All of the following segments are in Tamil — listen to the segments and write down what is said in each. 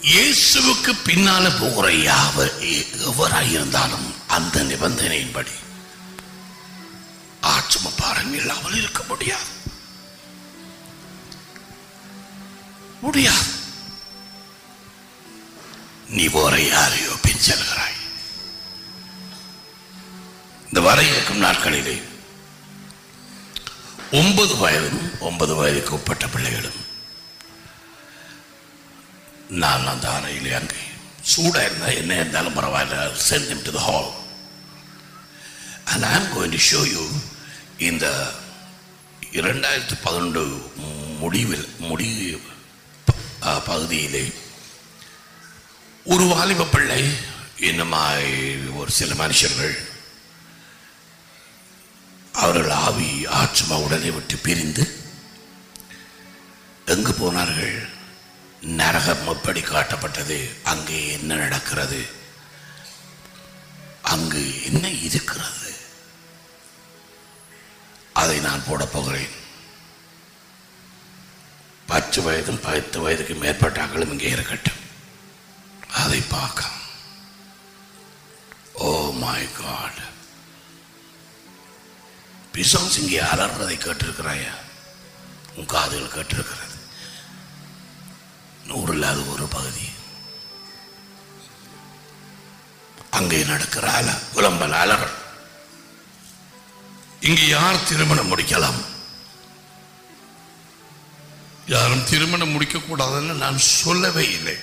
இயேசுவுக்கு பின்னால போகிற யாவர் எவராய் இருந்தாலும் அந்த நிபந்தனையின்படி ஆட்சம பாரம் இல்லாமல் இருக்க முடியாது முடியாது நீ போற யாரையோ பின் செல்கிறாய் இந்த வர இருக்கும் நாட்களிலே ஒன்பது வயதும் ஒன்பது வயதுக்கு உட்பட்ட பிள்ளைகளும் நான் அந்த அறையிலே அங்கே சூடா இருந்தா என்ன இருந்தாலும் பரவாயில்ல sent them to the hall and I am going to show you இந்த இரண்டாயிரத்தி பதினொன்று முடிவில் முடி ப- ஆ, பகுதியிலே ஒரு வாலிப பிள்ளை இன்னுமாய் ஒரு சில மனுஷர்கள் அவர்கள் ஆவி ஆற்றுமா உடலை விட்டு பிரிந்து எங்கு போனார்கள் நரகம் எப்படி காட்டப்பட்டது அங்கே என்ன நடக்கிறது அங்கு என்ன இருக்கிறது அதை நான் போட போகிறேன் பத்து வயதும் பத்து வயதுக்கு மேற்பட்டாக்களும் இங்கே இருக்கட்டும் அதை பார்க்க ஓ மை காட் பிசாஸ் இங்கே அலறதை கேட்டிருக்கிறாயா உன் காதுகள் கேட்டிருக்கிறது நூறுல அது ஒரு பகுதி அங்கே நடக்கிற அல புலம்பல் அலறல் இங்கு யார் திருமணம் முடிக்கலாம் யாரும் திருமணம் முடிக்க கூடாதுன்னு நான் சொல்லவே இல்லை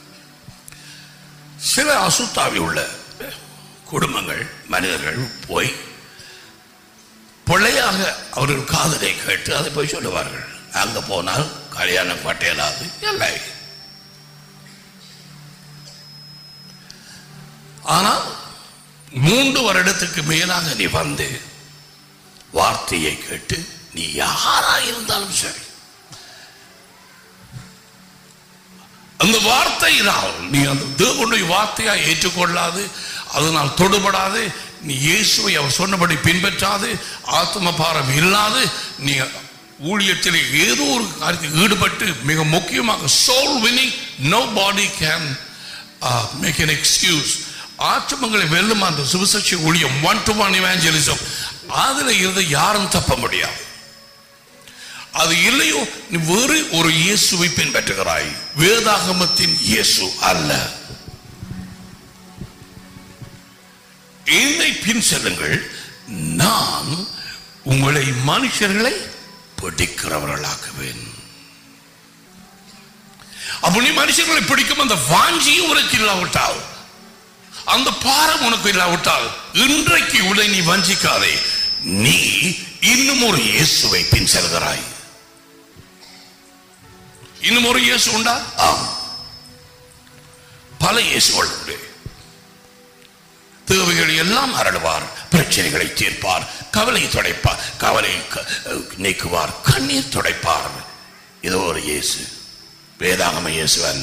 சில அசுத்தாவி உள்ள குடும்பங்கள் மனிதர்கள் போய் பிள்ளையாக அவர்கள் காதலை கேட்டு அதை போய் சொல்லுவார்கள் அங்க போனால் கல்யாணம் பட்டேலாது இல்லை ஆனால் மூன்று வருடத்துக்கு மேலாக நீ வந்து வார்த்தையை கேட்டு நீ யாரா இருந்தாலும் சரி அந்த வார்த்தையினால் நீ அந்த தேவனுடைய வார்த்தையா ஏற்றுக்கொள்ளாது அதனால் தொடுபடாது நீ இயேசுவை அவர் சொன்னபடி பின்பற்றாது ஆத்ம பாரம் இல்லாது நீ ஊழியத்தில் ஏதோ ஒரு காரியத்தில் ஈடுபட்டு மிக முக்கியமாக soul winning nobody can make an excuse ஆற்றமங்களை வெல்லும் அந்த சுவிசேஷ ஊழியம் ஒன் டு ஒன் இவாஞ்சலிசம் அதுல இருந்து யாரும் தப்ப முடியாது அது இல்லையோ நீ வேறு ஒரு இயேசுவை பின்பற்றுகிறாய் வேதாகமத்தின் இயேசு அல்ல என்னை பின் செல்லுங்கள் நான் உங்களை மனுஷர்களை பிடிக்கிறவர்களாக்குவேன் அப்ப நீ மனுஷர்களை பிடிக்கும் அந்த வாஞ்சியும் உனக்கு இல்லாவிட்டால் அந்த பாரம் உனக்கு இல்லாவிட்டால் இன்றைக்கு உடை நீ வஞ்சிக்காதே நீ இன்னும் ஒரு இயேசுவை பின் செல்கிறாய் இன்னும் ஒரு இயேசு உண்டா ஆம் பல இயேசுகள் உண்டு தேவைகள் எல்லாம் அருள்வார் பிரச்சனைகளை தீர்ப்பார் கவலை துடைப்பார் கவலை க- நீக்குவார் கண்ணீர் துடைப்பார் இது ஒரு இயேசு வேதாகம இயேசு அல்ல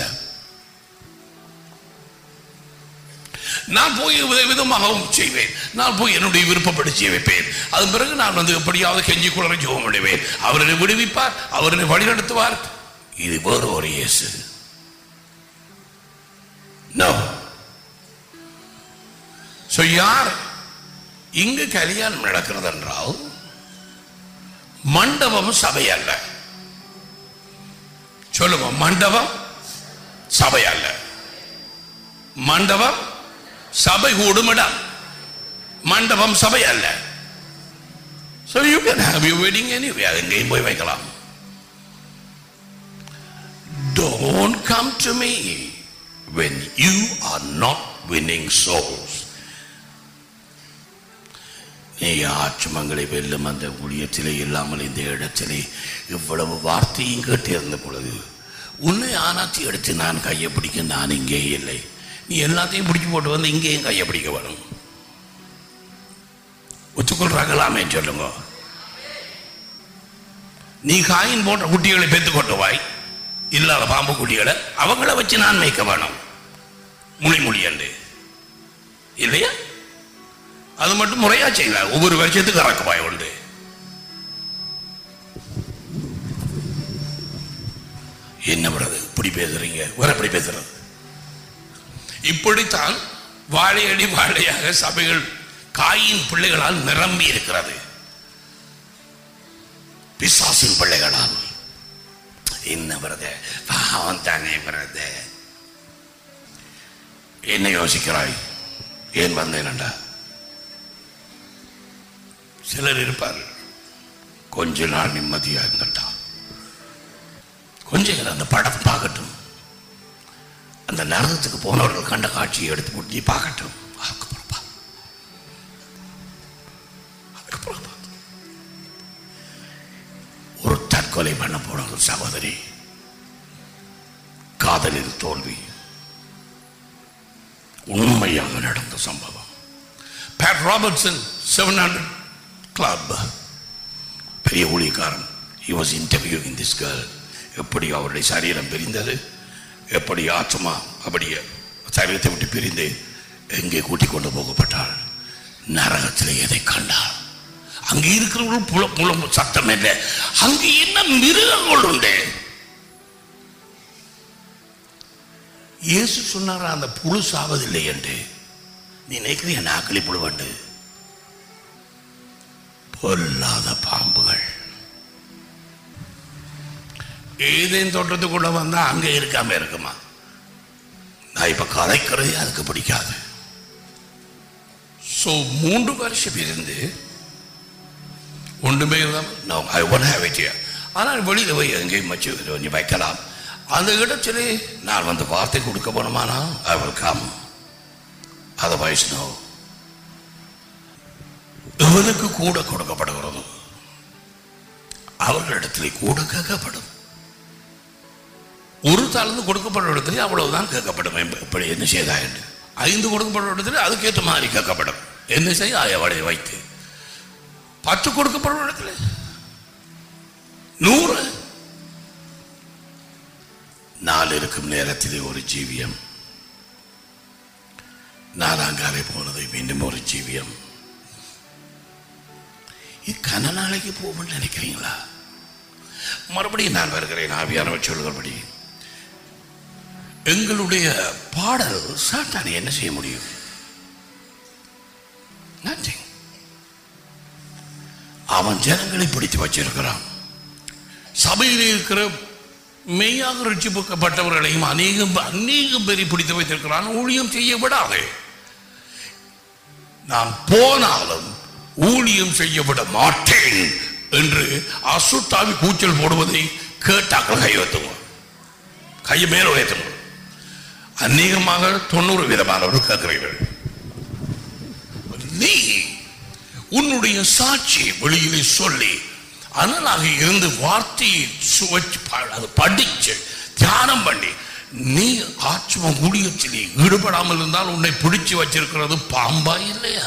நான் போய் வித- விதமாகவும் செய்வேன் நான் போய் என்னுடைய விருப்பப்படி செய்வைப்பேன் அதன் பிறகு நான் வந்து எப்படியாவது கெஞ்சி குளரை ஜோம் விடுவேன் அவர் என்னை விடுவிப்பார் அவர் என்னை வழிநடத்துவார் இது வேறு ஒரு இயேசு நோ சோ யார் இங்கு கல்யாணம் நடக்கிறது என்றால் மண்டபம் சபை அல்ல சொல்லுங்க மண்டபம் சபை அல்ல மண்டபம் சபை கூடும் இடம் மண்டபம் சபை அல்ல so you can have your wedding anywhere எங்கேயும் போய் வைக்கலாம் don't come to me when you are not winning souls நீ ஆற்றுமங்களை வெல்லும் அந்த ஊழியத்திலே இல்லாமல் இந்த இடத்திலே இவ்வளவு வார்த்தையும் கேட்டிருந்த பொழுது உன்னை ஆனாச்சி எடுத்து நான் கையை பிடிக்க நான் இங்கே இல்லை நீ எல்லாத்தையும் பிடிச்சு போட்டு வந்து இங்கேயும் கையை பிடிக்க வரும் ஒத்துக்கொள்றாங்களாமே சொல்லுங்க நீ காயின் போன்ற குட்டிகளை பெத்து கொட்டுவாய் இல்லாத பாம்பு குட்டிகளை அவங்கள வச்சு நான் மேய்க்க வேணும் முளி முளி என்று இல்லையா அது மட்டும் முறையா செய்யலாம் ஒவ்வொரு வருஷத்துக்கு இறக்குவாய் உண்டு என்ன பண்றது இப்படி பேசுறீங்க வேற எப்படி பேசுறது இப்படித்தான் வாழையடி வாழையாக சபைகள் காயின் பிள்ளைகளால் நிரம்பி இருக்கிறது பிசாசின் பிள்ளைகளால் என்ன பிரத பாவம் தானே பிரத என்ன யோசிக்கிறாய் ஏன் வந்தேனண்டா சிலர் இருப்பார்கள் கொஞ்ச நாள் நிம்மதியா இருந்துட்டா கொஞ்ச நேரம் அந்த படம் பார்க்கட்டும் அந்த நரகத்துக்கு போனவர்கள் கண்ட காட்சியை எடுத்து போட்டு நீ பார்க்கட்டும் அதுக்கப்புறம் பா. அதுக்கப்புறம் பா. ஒரு தற்கொலை பண்ண போன ஒரு சகோதரி காதலில் தோல்வி உண்மையாக நடந்த சம்பவம் Pat Robertson seven hundred club பெரிய ஊழியக்காரன் he was interviewing this girl எப்படி அவருடைய சரீரம் பிரிந்தது எப்படி ஆத்மா அப்படியே சரீரத்தை விட்டு பிரிந்து எங்கே கூட்டிக் கொண்டு போகப்பட்டாள் நரகத்தில் எதை கண்டாள் அங்கே இருக்கிறவர்கள் புல புலம் சத்தம் இல்லை அங்கே என்ன மிருகங்கள் உண்டு இயேசு சொன்னாரா அந்த புழு சாவதில்லை என்று நீ நினைக்கிறிய நாக்களி புழுவண்டு பொல்லாத பாம்புகள் ஏதேன் தோட்டத்துக்குள்ள வந்தா அங்க இருக்காம இருக்குமா நான் இப்ப கதைக்கிறது அதுக்கு பிடிக்காது சோ மூன்று வருஷம் இருந்து ஒன்றுமே இல்லாமல் ஐ ஒன் ஹேவ் இட் ஆனால் வெளியில் போய் எங்கேயும் வச்சு நீ வைக்கலாம் அந்த இடத்திலே நான் வந்து வார்த்தை கொடுக்க போனோமானா I will come otherwise no இவனுக்கு கூட கொடுக்கப்படுகிறது அவர்களிடத்திலே கூட கேட்கப்படும் ஒரு தாழ்ந்து கொடுக்கப்படும் இடத்துல அவ்வளவுதான் கேட்கப்படும் எப்படி என்ன செய்தா என்று ஐந்து கொடுக்கப்படும் இடத்துல அதுக்கேற்ற மாதிரி கேட்கப்படும் என்ன செய்ய அவளை வைத்து பத்து கொடுக்கப்படும் இடத்துல நூறு நாள் இருக்கும் நேரத்திலே ஒரு ஜீவியம் நாலாங்காலை போனது மீண்டும் ஒரு ஜீவியம் இது கன நாளைக்கு போகும்னு நினைக்கிறீங்களா மறுபடியும் நான் வருகிறேன் ஆவியானவர் சொல்கிறபடி எங்களுடைய பாடல் சாத்தானை என்ன செய்ய முடியும் Nothing. அவன் ஜனங்களை பிடித்து வச்சிருக்கிறான் சபையில் இருக்கிற மெய்யாக ரட்சிப்புக்கப்பட்டவர்களையும் அநேகம் அநேகம் பேரை பிடித்து வைத்திருக்கிறான் ஊழியம் செய்ய விடாதே நான் போனாலும் ஊழியம் செய்ய விட மாட்டேன் என்று அசுத்தாவி கூச்சல் போடுவதை கேட்டாக்கள் கை வைத்துங்க கையை மேல உயர்த்துங்க அநேகமாக தொண்ணூறு விதமானவர்கள் கேட்கிறீர்கள் நீ உன்னுடைய சாட்சியை வெளியிலே சொல்லி அனலாக இருந்து வார்த்தையை சுவைச்சு ப- அது படிச்சு தியானம் பண்ணி நீ ஆத்ம ஊழியத்திலே ஈடுபடாமல் இருந்தால் உன்னை பிடிச்சு வச்சிருக்கிறது பாம்பா இல்லையா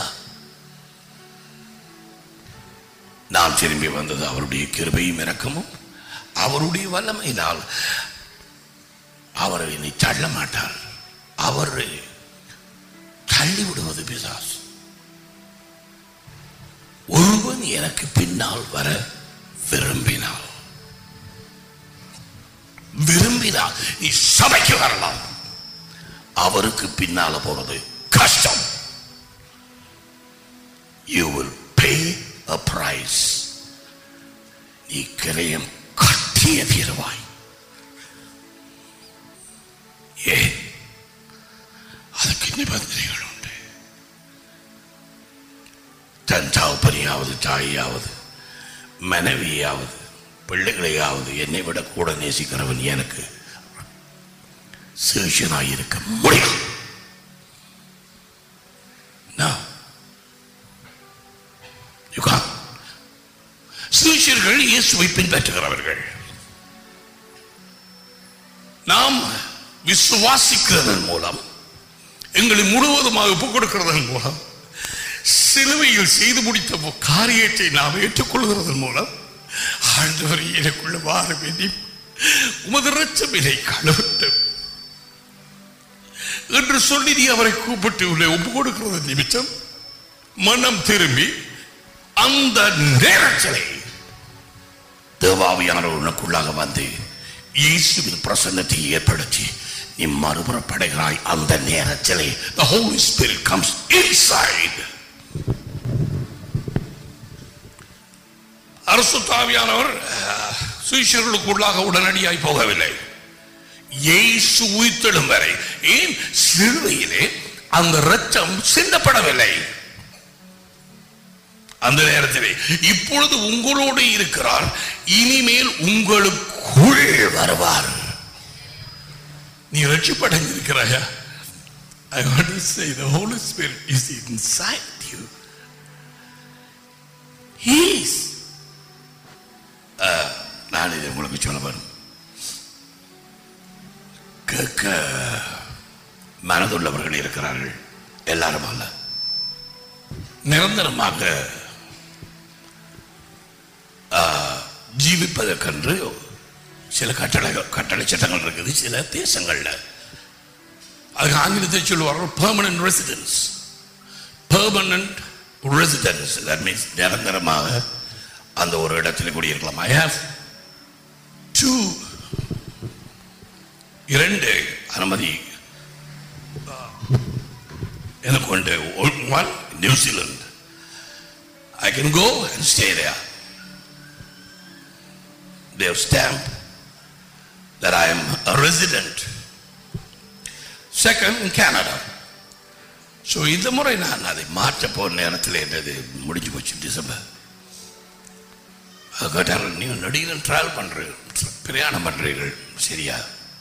நாம் திரும்பி வந்தது அவருடைய கிருபையும் இரக்கமும் அவருடைய வல்லமையினால் அவர் என்னை தள்ள மாட்டார் அவர் தள்ளி விடுவது பிசாஸ் ஒருவன் எனக்கு பின்னால் வர விரும்பினால் விரும்பினால் நீ சபைக்கு வரலாம் அவருக்கு பின்னால போறது கஷ்டம் you will pay a price நீ கிரயம் கட்டிய தீருவாய் ஏன் அதுக்கு நிபந்தனைகள் உண்டு தன் தகப்பனையாவது தாயாவது மனைவியாவது பிள்ளைகளையாவது என்னை விட கூட நேசிக்கிறவன் எனக்கு சேஷனாய் இருக்க முடியும் No. You can't. சீஷர்கள் இயேசுவை பின்பற்றுகிறவர்கள் நாம் விசுவாசிக்கிறதன் மூலம் எங்களை முழுவதுமாக ஒப்புக் கொடுக்கிறதன் மூலம் சிலுவையில் செய்து முடித்த காரியத்தை நாம் ஏற்றுக்கொள்கிறதன் மூலம் ஆண்டவர் எனக்குள்ள வார வேண்டி உமது ரச்சமிலை கழுவிட்டு என்று சொல்லி நீ அவரை கூப்பிட்டு உள்ளே ஒப்பு கொடுக்கிறது நிமித்தம் மனம் திரும்பி அந்த நேரத்திலே தேவாவியானவர் உனக்குள்ளாக வந்து இயேசுவின் பிரசன்னத்தை ஏற்படுத்தி நீ மறுபுறப்படுகிறாய் அந்த நேரத்திலே the holy spirit comes inside அரசு தாவியானவர் சுவிஷர்களுக்குள்ளாக உடனடியாய் போகவில்லை இயேசு உயிர்த்தெழும் வரை ஏன் சிலுவையிலே அந்த ரத்தம் சிந்தப்படவில்லை அந்த நேரத்திலே இப்பொழுது உங்களோடு இருக்கிறார் இனிமேல் உங்களுக்குள் வருவார் நீ ரட்சிப்படைந்திருக்கிறாயா I want to say the Holy Spirit is inside you. He is. Uh, நான் இதை உங்களுக்கு சொல்ல வரும் கேட்க மனதுள்ளவர்கள் இருக்கிறார்கள் எல்லாரும் அல்ல நிரந்தரமாக ஆ, ஜீவிப்பதற்கென்று சில கட்டளை கட்டளை சட்டங்கள் இருக்குது சில தேசங்கள்ல அதுக்கு ஆங்கிலத்தை சொல்லுவார்கள் permanent residence permanent residence that means நிரந்தரமாக அந்த ஒரு இடத்துல குடியிருக்கலாம் ஐ ஹேவ் டூ இரண்டு அனுமதி எனக்கு உண்டு one New Zealand I can go and stay there they have stamped that I am a resident. Second, in Canada. So இந்த முறை நான் அதை மாற்ற போன நேரத்தில் என்னது முடிஞ்சு போச்சு டிசம்பர் அது கேட்டார்கள் நீங்கள் நடிகர் ட்ராவல் பண்ணுறீர்கள் பிரயாணம் பண்ணுறீர்கள் சரியா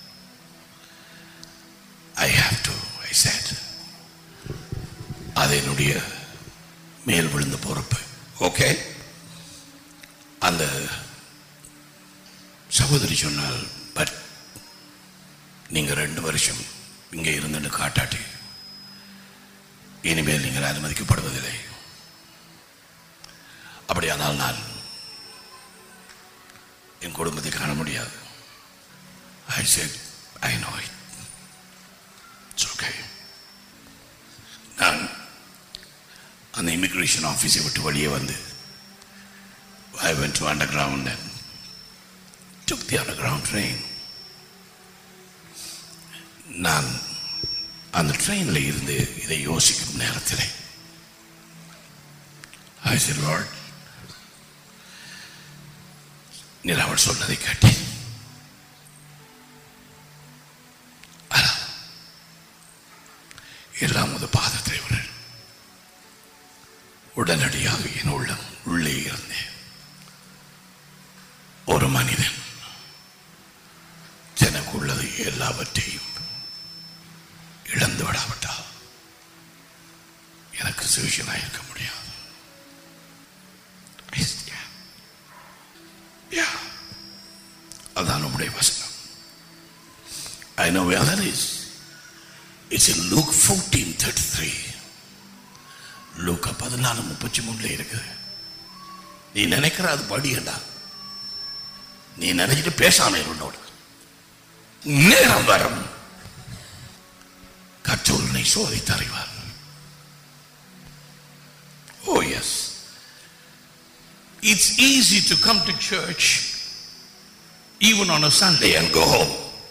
I have to I said அது என்னுடைய மேல் விழுந்த பொறுப்பு ஓகே அந்த சகோதரி சொன்னால் பட் நீங்க ரெண்டு வருஷம் இங்கே இருந்துன்னு காட்டாட்டி இனிமேல் நீங்கள் அனுமதிக்கப்படுவதில்லை அப்படியானால் நான் என் குடும்பத்தை காண முடியாது I said I know it it's okay நான் அந்த இமிக்ரேஷன் ஆஃபீஸை விட்டு வெளியே வந்து I went to underground and took the underground train. நான் அந்த ட்ரெயினில் இருந்து இதை யோசிக்கும் நேரத்தில் I said, Lord, நீர் அவள் சொன்னதை கேட்டேன் ஆனால் எல்லாம் உது பாதத்தை விட உடனடியாக என் உள்ளம் உள்ளே இருந்தேன் ஒரு மனிதன் தனக்குள்ளது எல்லாவற்றையும் இழந்து விடாவிட்டால் எனக்கு சிகிச்சனாக இருக்க முடியாது Yeah. அதான் நம்முடைய வசனம் I know where that is. It's in Luke 14 33. லூக்கா பதினாலு முப்பத்தி மூணுல இருக்குது நீ நினைக்கிற அது படியண்டா நீ நினைச்சிட்டு பேசாம இரு உன்னோடு நேரம் வரும் கற்றோர்னை சோதித்து அறிவார் oh yes it's easy to come to church even on a Sunday and go home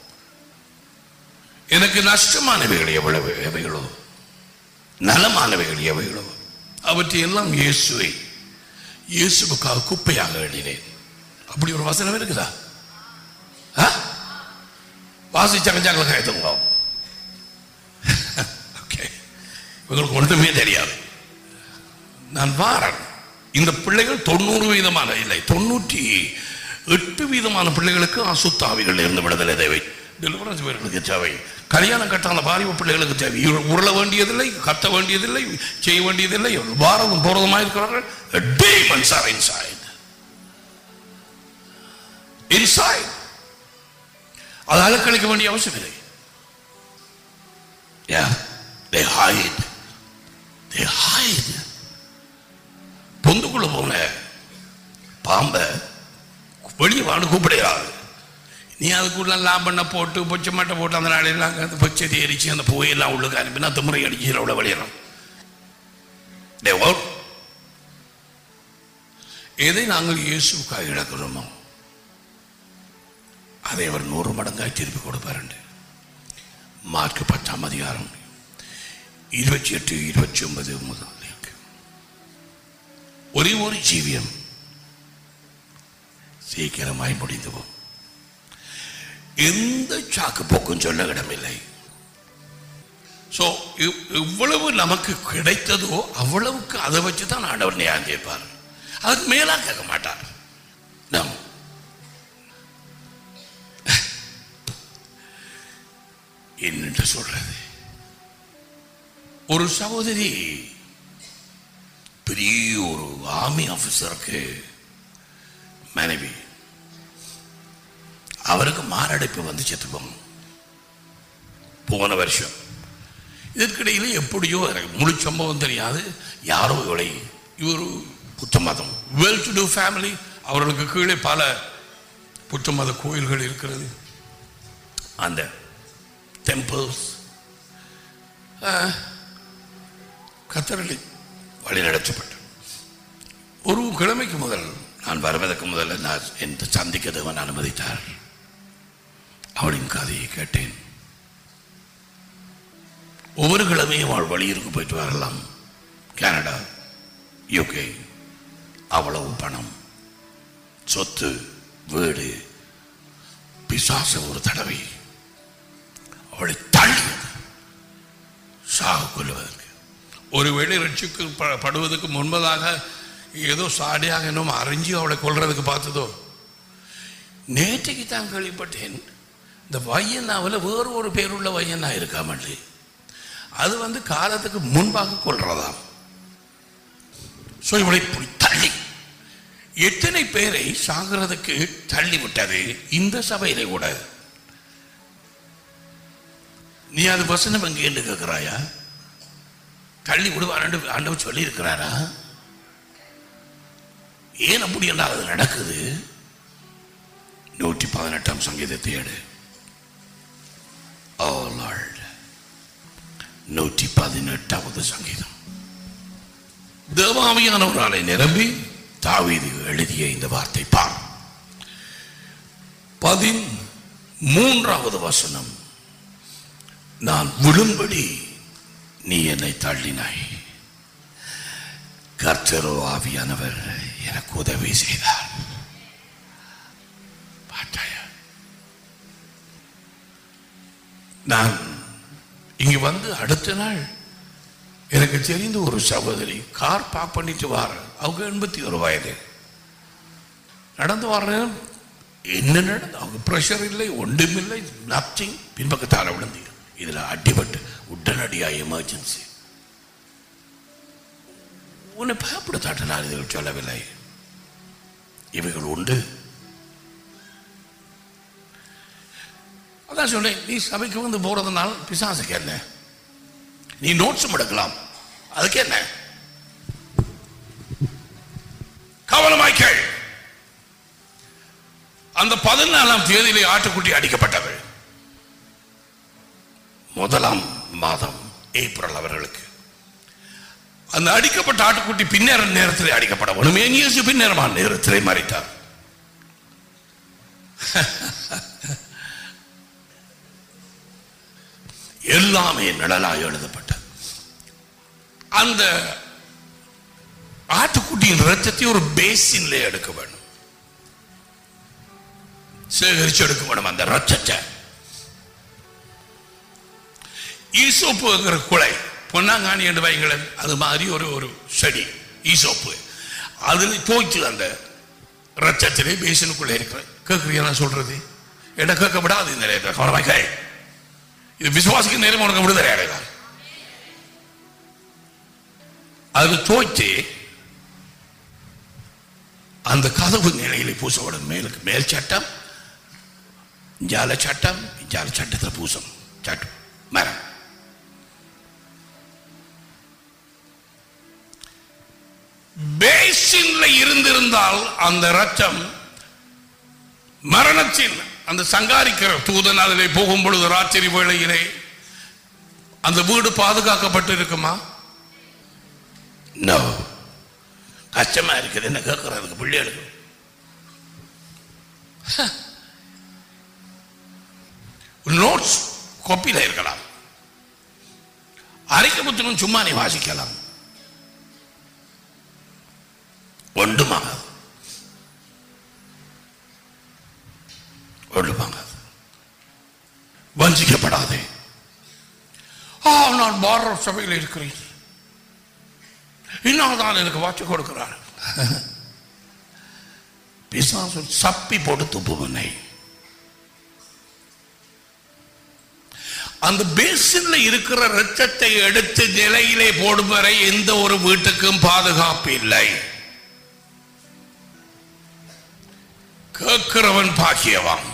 எனக்கு நஷ்டமானவைகள் எவ்வளவு எவைகளோ நலமானவைகள் எவைகளோ அவற்றை எல்லாம் இயேசுவை இயேசுவுக்காக குப்பையாக எண்ணினேன் அப்படி ஒரு வசனம் இருக்குதா ஆ? வாசிச்சாங்க ஜாக்கிரதை கைத்துங்க ஓகே இவங்களுக்கு ஒன்றுமே தெரியாது நான் வாரன் இந்த பிள்ளைகள் தொண்ணூறு வீதமான இல்லை தொண்ணூற்றி எட்டு வீதமான பிள்ளைகளுக்கு அசுத்தாவிகள் இருந்து விடுதலை தேவை டெலிவரன்ஸ் பேர்களுக்கு தேவை கல்யாணம் கட்டான பாலிவ பிள்ளைகளுக்கு தேவை இவர்கள் உருள வேண்டியதில்லை கத்த வேண்டியதில்லை செய்ய வேண்டியதில்லை வாரதும் போறதுமா இருக்கிறார்கள் demons are inside inside அது அலக்களிக்க வேண்டிய அவசியம் இல்லை Yeah, they hide. They hide. பொந்துக்குள்ள போன பாம்பை வெளியே வாடு கூப்பிடையாது நீ அதுக்குள்ள லாபண்ண போட்டு பொச்சை மட்டை போட்டு அந்த நாளையெல்லாம் அந்த பொச்சத்தை எரிச்சு அந்த பூவையெல்லாம் உள்ளுக்கு அனுப்பினா அந்த முறை அடிச்சு அவ்வளோ வெளியிடும் They won't. எதை நாங்கள் இயேசுக்காக இழக்கிறோமோ அதை அவர் நூறு மடங்காய் திருப்பி கொடுப்பாருண்டு மார்க் பத்தாம் அதிகாரம் இருபத்தி எட்டு இருபத்தி ஒன்பது முதல் இருக்கு. ஒரே ஒரு ஜீவியம் சீக்கிரமாய் முடிந்து போகும் எந்த சாக்கு போக்கும் சொல்ல இடமில்லை ஸோ இவ்வளவு நமக்கு கிடைத்ததோ அவ்வளவுக்கு அதை வச்சு தான் ஆண்டவர் நியாயம் கேட்பார் அதுக்கு மேலா கேட்க மாட்டார் நாம் என்னென்று சொல்றது ஒரு சகோதரி பெரிய ஒரு ஆர்மி ஆபீசருக்கு மனைவி அவருக்கு மாரடைப்பு வந்து செத்துப்போம் போன வருஷம் இதற்கிடையில எப்படியோ எனக்கு முழு சம்பவம் தெரியாது யாரோ இவளை இவர் புத்த மதம் வெல் டு டூ ஃபேமிலி அவர்களுக்கு கீழே பல புத்த மத கோயில்கள் இருக்கிறது அந்த டெம்பிள்ஸ் கத்தரளி வழிநடத்தப்பட்டு ஒரு கிழமைக்கு முதல் நான் வருவதற்கு முதல்ல நான் என் சந்திக்க தேவன் அனுமதித்தார் அவளின் கதையை கேட்டேன் ஒவ்வொரு கிழமையும் அவள் வழியிற்கு போயிட்டு வரலாம் கனடா யூகே அவ்வளவு பணம் சொத்து வீடு பிசாச ஒரு தடவை அவளை தள்ளியது சாக கொள்வதற்கு ஒருவேளை ரட்சிக்கு ப- படுவதற்கு முன்பதாக ஏதோ சாடியாக இன்னும் அறிஞ்சு அவளை கொல்றதுக்கு பார்த்ததோ நேற்றைக்கு தான் கேள்விப்பட்டேன் இந்த வையன்னாவில் வேறு ஒரு பேருள்ள வையன்னா இருக்காமல்லி அது வந்து காலத்துக்கு முன்பாக கொள்றதாம் ஸோ இவளை இப்படி தள்ளி எத்தனை பேரை சாகிறதுக்கு தள்ளி விட்டது இந்த சபையிலே கூட நீ அது வசனம் எங்கே என்று கேட்கிறாயா தள்ளி விடுவார் ஆண்டவர் சொல்லி இருக்கிறாரா ஏன் அப்படி என்றால் அது நடக்குது நூற்றி பதினெட்டாம் சங்கீதத்தை எடு ஓ லார்ட் நூற்றி பதினெட்டாவது சங்கீதம் தேவாமியானவராலை நிரம்பி தாவீது எழுதிய இந்த வார்த்தை பார் பதின் மூன்றாவது வசனம் நான் விழும்படி நீ என்னை தள்ளினாய் கர்த்தரோ ஆவியானவர் எனக்கு உதவி செய்தார் பார்த்தாயா நான் இங்க வந்து அடுத்த நாள் எனக்கு தெரிந்த ஒரு சகோதரி கார் பார்க் பண்ணிட்டு வார அவங்க எண்பத்தி ஒரு வயது நடந்து வர்றேன் என்ன நடந்து அவங்க ப்ரெஷர் இல்லை ஒன்றுமில்லை நத்திங் பின்பக்கத்தால் விழுந்து இதுல அடிபட்டு உடனடியா எமர்ஜென்சி உன்னை பயப்படுத்தாட்ட நான் இதுகள் சொல்லவில்லை இவைகள் உண்டு அதான் சொன்னேன் நீ சபைக்கு வந்து போறதுனால பிசாசுக்கு என்ன நீ நோட்ஸும் எடுக்கலாம் அதுக்கு என்ன கவனமாய் கேள் அந்த பதினாலாம் தேதியிலே ஆட்டுக்குட்டி அடிக்கப்பட்டவள் முதலாம் மாதம் ஏப்ரல் அவர்களுக்கு அந்த அடிக்கப்பட்ட ஆட்டுக்குட்டி பின்னேற நேரத்தில் அடிக்கப்பட வேணும் ஏனியசு பின்னேறமான நேரத்திலே மறைத்தார் எல்லாமே நிழலாய் எழுதப்பட்டது அந்த ஆட்டுக்குட்டியின் ரத்தத்தை ஒரு பேசின்ல எடுக்க வேணும் சேகரிச்சு எடுக்க வேணும் அந்த ரத்தத்தை ஈசோப்புங்கிற குலை பொன்னாங்காணி என்று வைங்களேன் அது மாதிரி ஒரு ஒரு செடி ஈசோப்பு அதில் தோய்த்து அந்த ரத்தத்திலே பேசினுக்குள்ளே இருக்கிற கேட்குறீங்க நான் சொல்றது என்ன கேட்கப்படாது இந்த நேரத்தில் கவனமாய் கேள். இது விசுவாசிக்க நேரம் உனக்கு விடுதலை அடையலாம் அதில் தோய்த்து அந்த கதவு நிலையிலே பூசப்படும் மேலுக்கு மேல் சட்டம் ஜால சட்டம் ஜால சட்டத்தில் பூசம் சட்டம் மரம் பேசின்ல இருந்திருந்தால் அந்த ரத்தம் மரணத்தின் அந்த சங்காரிக்கிற தூதன் அதிலே போகும் பொழுது ராத்திரி வேளையிலே அந்த வீடு பாதுகாக்கப்பட்டு இருக்குமா நோ கஷ்டமா இருக்குது என்ன கேட்கறதுக்கு பிள்ளைகளுக்கு நோட்ஸ் காப்பியில் இருக்கலாம் அரைக்க புத்தகம் சும்மா நீ வாசிக்கலாம் ஒன்றுமாகாது ஒன்றுமாகாது வஞ்சிக்கப்படாதே ஆ நான் பாரத சபையில் இருக்கிறேன் இன்னும் தான் எனக்கு வாட்சி கொடுக்கிறார் பிசாசு சப்பி போட்டு துப்புவனை அந்த பேசின்ல இருக்கிற ரத்தத்தை எடுத்து நிலையிலே போடும் வரை எந்த ஒரு வீட்டுக்கும் பாதுகாப்பு இல்லை கேட்கிறவன் பாக்கியவான்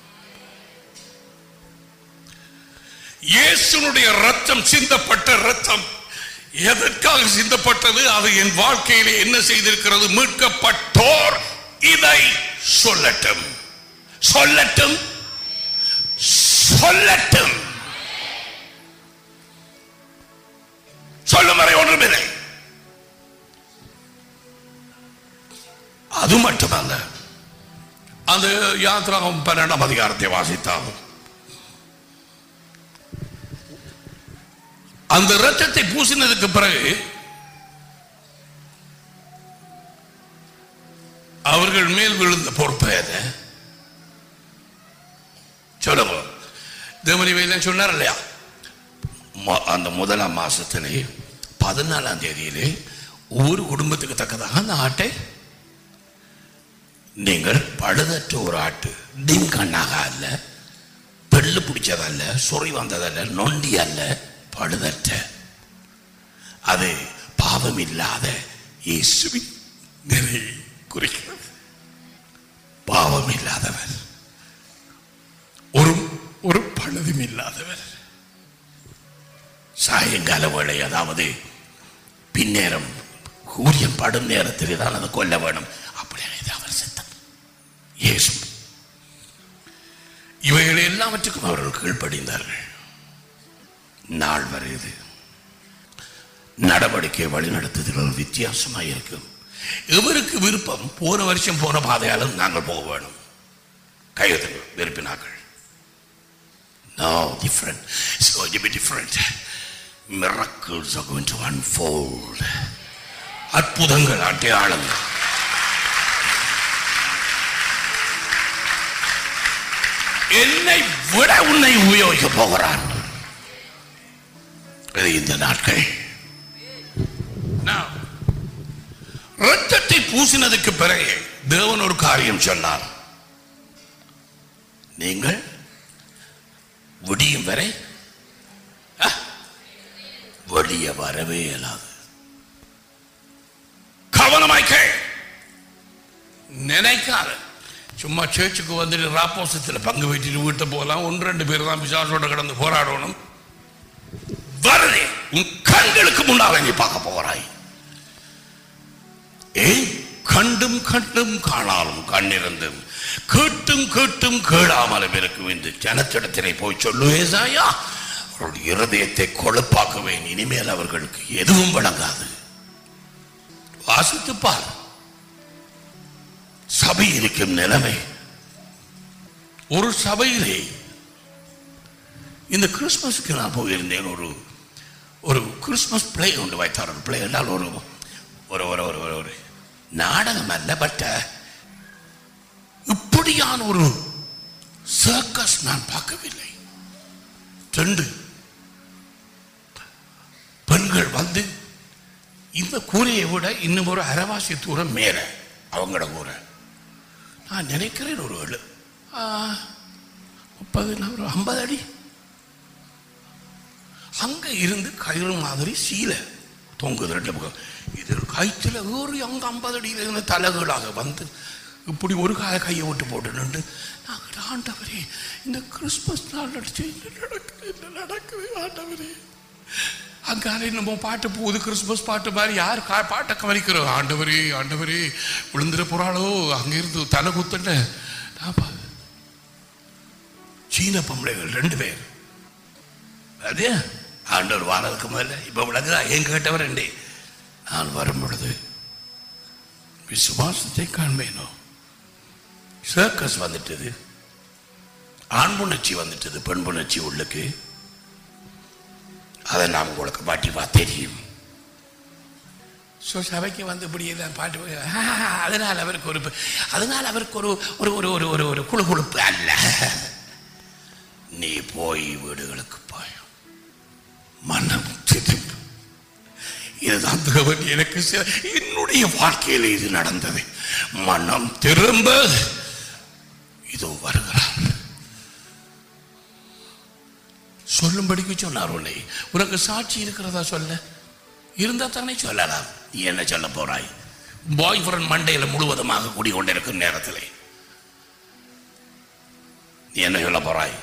இயேசுனுடைய ரத்தம் சிந்தப்பட்ட ரத்தம் எதற்காக சிந்தப்பட்டது அது என் வாழ்க்கையிலே என்ன செய்திருக்கிறது மீட்கப்பட்டோர் இதை சொல்லட்டும் சொல்லட்டும் சொல்லட்டும் சொல்லும் வரை ஒன்றுமில்லை அது மட்டுமல்ல அந்த யாத்திராகம் பன்னெண்டாம் அதிகாரத்தை வாசித்தாகும் அந்த இரத்தத்தை பூசினதுக்கு பிறகு அவர்கள் மேல் விழுந்த பொறுப்பு எது சொல்லுங்க தேவனிவையில் சொன்னார் இல்லையா மொ- அந்த முதலாம் மாசத்திலே பதினாலாம் தேதியிலே ஒவ்வொரு குடும்பத்துக்கு தக்கதாக அந்த ஆட்டை நீங்கள் பழுதற்ற ஒரு ஆட்டு டிங்கண்ணாக அல்ல பெல்லு பிடிச்சதல்ல சொறி வந்ததல்ல நொண்டி அல்ல பழுதற்ற அது பாவம் இல்லாத இயேசுவின் நிலை குறிக்கிறது பாவம் இல்லாதவர் ஒரு ஒரு பழுதும் இல்லாதவர் சாயங்கால வேளை அதாவது பின்னேரம் சூரியன் படும் நேரத்தில் தான் அதை கொல்ல வேணும் அப்படியே இது அவர் சித்தம் இயேசு இவைகள் எல்லாவற்றுக்கும் அவர்கள் கீழ்ப்படிந்தார்கள் நாள் வருது நடவடிக்கை வழிநடத்துதல் வித்தியாசமாக இருக்கும் எவருக்கு விருப்பம் போன வருஷம் போன பாதையாலும் நாங்கள் போக வேணும் கையெழுத்துங்கள் விருப்பினார்கள் No, different. It's going to be different. Miracles are going to unfold. அற்புதங்கள் அடையாளங்கள் என்னை விட உன்னை உபயோகிக்க போகிறான் இது இந்த நாட்கள் Now, ரத்தத்தை பூசினதுக்கு பிறகு தேவன் ஒரு காரியம் சொன்னார் நீங்கள் விடியும் வரை ஆ, வெளியே வரவே இயலாது கவனமாய் கேள் நினைக்காத சும்மா சேர்ச்சுக்கு வந்துட்டு ராப்போசத்தில் பங்கு வைத்துட்டு வீட்டை போகலாம் ஒன்று ரெண்டு பேர் தான் பிசாசோட கடந்து போராடணும் வருதே உன் கண்களுக்கு முன்னால நீ பார்க்க போகிறாய் ஏன் கண்டும் கண்டும் காணாலும் கண்ணிருந்தும் கேட்டும் கேட்டும் கேளாமலும் இருக்கும் இந்த ஜனத்திடத்திலே போய் சொல்லுவேசாயா அவருடைய இருதயத்தை கொழுப்பாக்குவேன் இனிமேல் அவர்களுக்கு எதுவும் வழங்காது வாசித்து பார் சபை இருக்கும் நிலைமை ஒரு சபையிலே இந்த கிறிஸ்மஸுக்கு நான் போயிருந்தேன் ஒரு ஒரு கிறிஸ்மஸ் பிளே ஒன்று வைத்தார் ஒரு பிளே என்றால் ஒரு ஒரு ஒரு ஒரு ஒரு- ஒரு நாடகம் அல்ல பட் இப்படியான ஒரு சர்க்கஸ் நான் பார்க்கவில்லை ரெண்டு பெண்கள் வந்து இந்த கூரையை விட இன்னும் ஒரு அரைவாசி தூரம் மேல அவங்களோட கூரை நான் நினைக்கிறேன் ஒரு ஏழு ஆ, முப்பது ஒரு ஐம்பது அடி அங்க இருந்து கயிறு மாதிரி சீலை தொங்குது ரெண்டு பக்கம் இது கயிற்றுல ஏறி அங்க ஐம்பது அடியில இருந்து தலைகீழாக வந்து இப்படி ஒரு கால கையை விட்டு போட்டு நின்று நாங்கள் ஆண்டவரே இந்த கிறிஸ்மஸ் நாள் அடிச்சு என்ன நடக்குது என்ன நடக்குது ஆண்டவரே அங்காலே நம்ம பாட்டு போகுது கிறிஸ்மஸ் பாட்டு மாதிரி யார் கா பாட்டை கவனிக்கிறோம் ஆண்டவரே ஆண்டவரே விழுந்துட போறாளோ அங்கிருந்து தலை குத்துட்ட நான் பா- சீன பொம்பளைகள் ரெண்டு பேர் அது ஆண்டவர் வாரதுக்கு முதல்ல இப்ப விளக்குதா ஏன் கேட்டவர் ரெண்டே நான் வரும் பொழுது விசுவாசத்தை காண்பேனோ சர்க்கஸ் வந்துட்டது ஆண் புணர்ச்சி வந்துட்டது பெண் புணர்ச்சி உள்ளுக்கு அதெல்லாம் உங்களுக்கு பாட்டிவா தெரியும் ஸோ சபைக்கு வந்து இப்படி எல்லாம் பாட்டு போய், ஆ, அதனால் அவருக்கு ஒரு அதனால் அவருக்கு ஒரு ஒரு ஒரு ஒரு ஒரு ஒரு குழு குழுப்பு அல்ல நீ போய் வீடுகளுக்கு போய் மனம் திரும்பு இதுதான் தேவன் எனக்கு செ- என்னுடைய வாழ்க்கையில் இது நடந்தது மனம் திரும்ப இதோ வருகிறார் சொல்லும்படிக்கு சொன்னார் உன்னை உனக்கு சாட்சி இருக்கிறதா சொல்ல இருந்தா தானே சொல்லலாம் நீ என்ன சொல்ல போறாய் பாய் ஃப்ரெண்ட் மண்டையில முழுவதுமாக குடிக்கொண்டிருக்கும் நேரத்தில் நீ என்ன சொல்ல போறாய்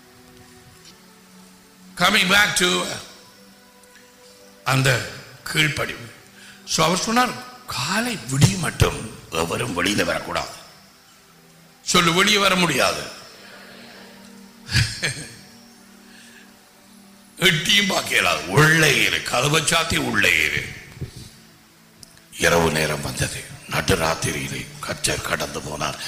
கமிங் பேக் டு அந்த கீழ்ப்படிவு ஸோ அவர் சொன்னார் காலை விடிய மட்டும் எவரும் வெளியில வரக்கூடாது சொல்லு வெளியே வர முடியாது எட்டியும் பார்க்கலாது உள்ளே இரு கதவை சாத்தி உள்ளே இரு இரவு நேரம் வந்தது நடுராத்திரியிலே கச்சர் கடந்து போனார்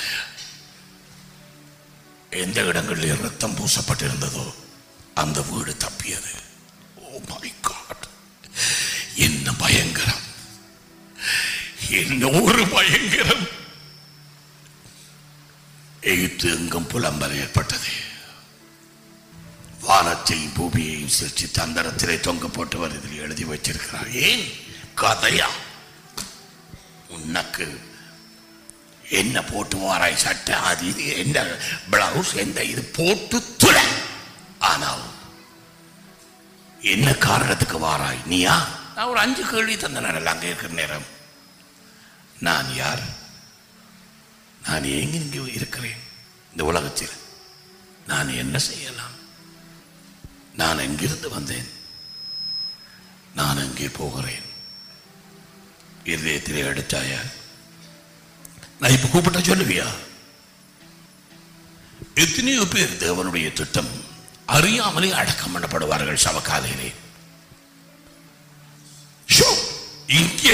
எந்த இடங்களில் ரத்தம் பூசப்பட்டிருந்ததோ அந்த வீடு தப்பியது ஓ மை காட் என்ன பயங்கரம் என்ன ஒரு பயங்கரம் எகிப்து எங்கும் புலம்பல் ஏற்பட்டது வானத்தையும் பூமியையும் சிரிச்சு தந்தரத்திலே தொங்க போட்டு வருதில் எழுதி வச்சிருக்கிறார் ஏன் கதையா உனக்கு என்ன போட்டு வாராய் சட்டை அது இது என்ன பிளவுஸ் எந்த இது போட்டு துள ஆனால் என்ன காரணத்துக்கு வாராய் நீயா நான் ஒரு அஞ்சு கேள்வி தந்தேன் அங்கே இருக்கிற நேரம் நான் யார் நான் எங்க இங்கே இருக்கிறேன் இந்த உலகத்தில் நான் என்ன செய்யலாம் நான் எங்கிருந்து வந்தேன் நான் எங்கே போகிறேன் இதயத்திலே அடித்தாயா நான் இப்ப கூப்பிட்டா சொல்லுவியா எத்தனையோ பேர் தேவனுடைய திட்டம் அறியாமலே அடக்கம் பண்ணப்படுவார்கள் சவக்காலையிலே ஷோ, இங்கே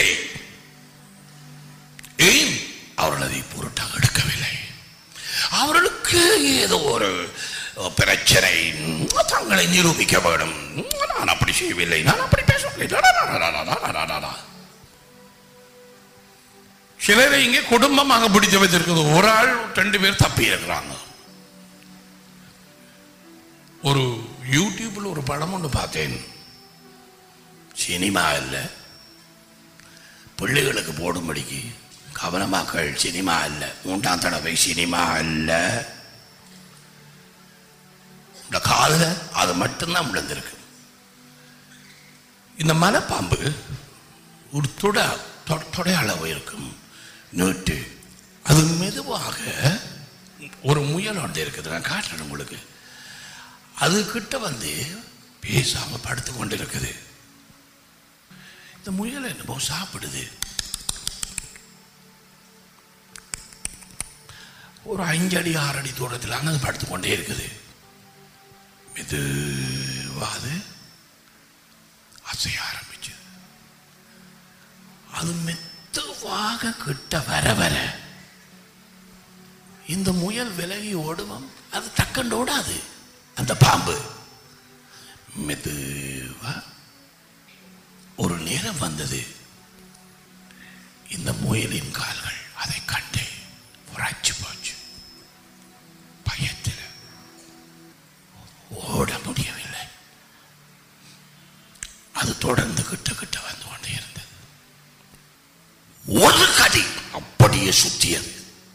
ஏன் அவர்கள் அதை பொருட்டாக எடுக்கவில்லை அவர்களுக்கு ஏதோ ஒரு பிரச்சனை தங்களை நிரூபிக்க வேண்டும் நான் அப்படி செய்யவில்லை நான் அப்படி பேசவில்லை டா, டா, டா, டா, டா, டா, டா, டா, டா. சிலரை இங்கே குடும்பமாக பிடித்து வைத்திருக்கிறது ஒரு ஆள் ரெண்டு பேர் தப்பி இருக்கிறாங்க ஒரு யூடியூப்ல ஒரு படம் ஒன்று பார்த்தேன் சினிமா இல்லை பிள்ளைகளுக்கு போடும்படிக்கு கவனமாக்கள் சினிமா அல்ல மூன்றாம் தடவை சினிமா அல்ல இந்த காலில் அது மட்டும்தான் விழுந்திருக்கு இந்த மலைப்பாம்பு ஒரு தொட தொ- தொடை அளவு இருக்கும் நீட்டு அது மெதுவாக ஒரு முயல் ஒன்று இருக்குது நான் காட்டுறேன் உங்களுக்கு அது கிட்ட வந்து பேசாம படுத்து கொண்டு இருக்குது இந்த முயல் என்னமோ சாப்பிடுது ஒரு அஞ்சடி ஆறு அடி தூரத்தில் அது படுத்து கொண்டே இருக்குது மெதுவாது அசைய ஆரம்பிச்சது அது மெதுவாக கிட்ட வர வர இந்த முயல் விலகி ஓடுவோம் அது டக்கண்டு ஓடாது அந்த பாம்பு மெதுவா ஒரு நேரம் வந்தது இந்த முயலின் கால்கள் அதை கண்டு உரைச்சு போச்சு பயத்தில் ஓட முடியவில்லை அது தொடர்ந்து கிட்ட கிட்ட வந்து கொண்டே இருந்தது ஒரு கடி அப்படியே சுத்தியது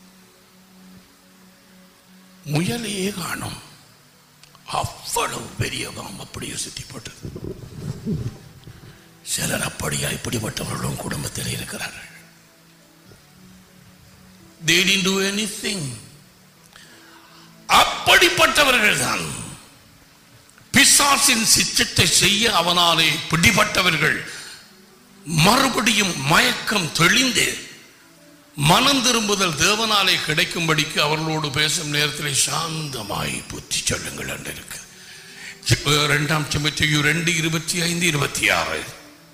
முயலையே காணும் அவ்வளவு பெரிய பாம்பு அப்படியே சுத்தி போட்டது சிலர் அப்படியா இப்படிப்பட்டவர்களும் குடும்பத்தில் இருக்கிறார்கள் they didn't do anything அப்படிப்பட்டவர்கள் தான் பிசாசின் சித்தத்தை செய்ய அவனாலே பிடிபட்டவர்கள் மறுபடியும் மயக்கம் தெளிந்து மனம் திரும்புதல் தேவனாலே கிடைக்கும்படிக்கு அவர்களோடு பேசும் நேரத்தில் சாந்தமாய் புத்தி சொல்லுங்கள் என்று இருக்கு இரண்டாம் சிமத்தியு ரெண்டு இருபத்தி ஐந்து இருபத்தி ஆறு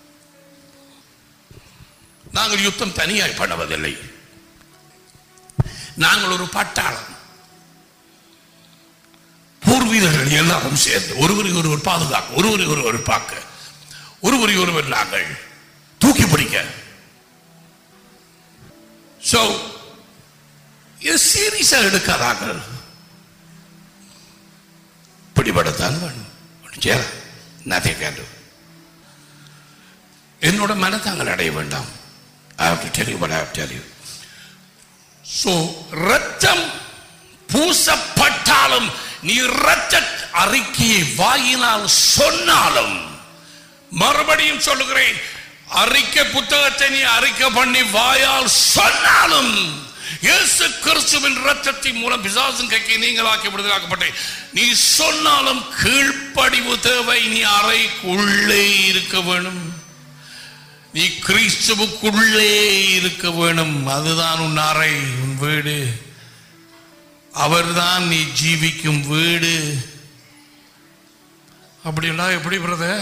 நாங்கள் யுத்தம் தனியாய் பண்ணுவதில்லை நாங்கள் ஒரு பட்டாளம் போர் வீரர்கள் எல்லாரும் சேர்ந்து ஒருவரை ஒருவர் பாதுகாக்க ஒருவரை ஒருவர் பார்க்க ஒருவரை ஒருவர் நாங்கள் தூக்கி பிடிக்க சோ இது சீரியஸா எடுக்காதாங்கள் பிடிபடத்தான் வேணும் ஒண்ணும் சேர nothing can do. என்னோட மனத்தாங்கள் அடைய வேண்டாம் I have to tell you what I have to tell you. So, ரத்தம் பூசப்பட்டாலும் நீ ரத்த அறிக்கையை வாயினால் சொன்னாலும் மறுபடியும் சொல்லுகிறேன் அறிக்கை புத்தகத்தை நீ அறிக்கை பண்ணி வாயால் சொன்னாலும் இயேசு கிறிஸ்துவின் ரத்தத்தின் மூலம் பிசாசின் கைக்கு நீங்களாக்கி விடுதலாக்கப்பட்டேன் நீ சொன்னாலும் கீழ்ப்படிவு தேவை நீ அறைக்குள்ளே இருக்க வேணும் நீ கிறிஸ்துவுக்குள்ளே இருக்க வேணும் அதுதான் உன் அறை உன் வீடு அவர்தான் நீ ஜீவிக்கும் வீடு அப்படின்னா எப்படி பிரதர்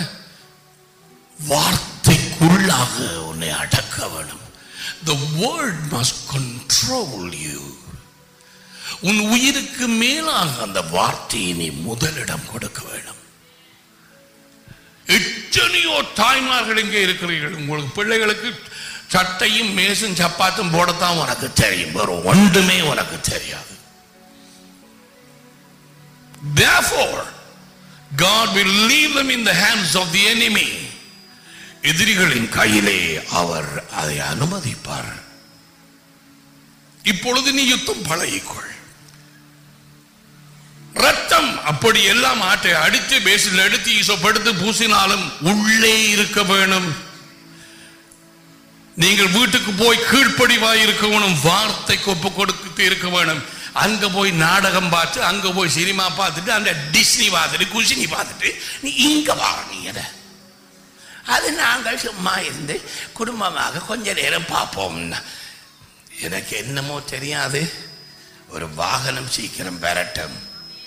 வார்த்தைக்குள்ளாக உன்னை அடக்க வேணும் the word must control you உன் உயிருக்கு மேலாக அந்த வார்த்தையை நீ முதலிடம் கொடுக்க வேண்டும் எத்தனையோ தாய்மார்கள் இங்கே இருக்கிறீர்கள் உங்களுக்கு பிள்ளைகளுக்கு சட்டையும் மேசும் சப்பாத்தும் போடத்தான் உனக்கு தெரியும் வேறு ஒன்றுமே உனக்கு தெரியாது Therefore, God will leave them in the hands of the enemy. எதிரிகளின் கையிலே அவர் அதை அனுமதிப்பார் இப்பொழுது நீ யுத்தம் பழகிக்கொள் ரத்தம் அப்படி எல்லாம் ஆட்டை அடித்து பேசில் எடுத்து ஈசப்படுத்து பூசினாலும் உள்ளே இருக்க வேணும் நீங்கள் வீட்டுக்கு போய் கீழ்ப்படிவாய் இருக்க வேணும் வார்த்தைக்கு ஒப்பு கொடுத்து இருக்க வேணும் அங்க போய் நாடகம் பார்த்து அங்க போய் சினிமா பார்த்துட்டு அந்த டிஸ்னி பார்த்துட்டு குஷினி பார்த்துட்டு நீ இங்க வா நீ எதை அது நாங்கள் சும்மா இருந்து குடும்பமாக கொஞ்ச நேரம் பார்ப்போம்னா எனக்கு என்னமோ தெரியாது ஒரு வாகனம் சீக்கிரம் பெறட்டும்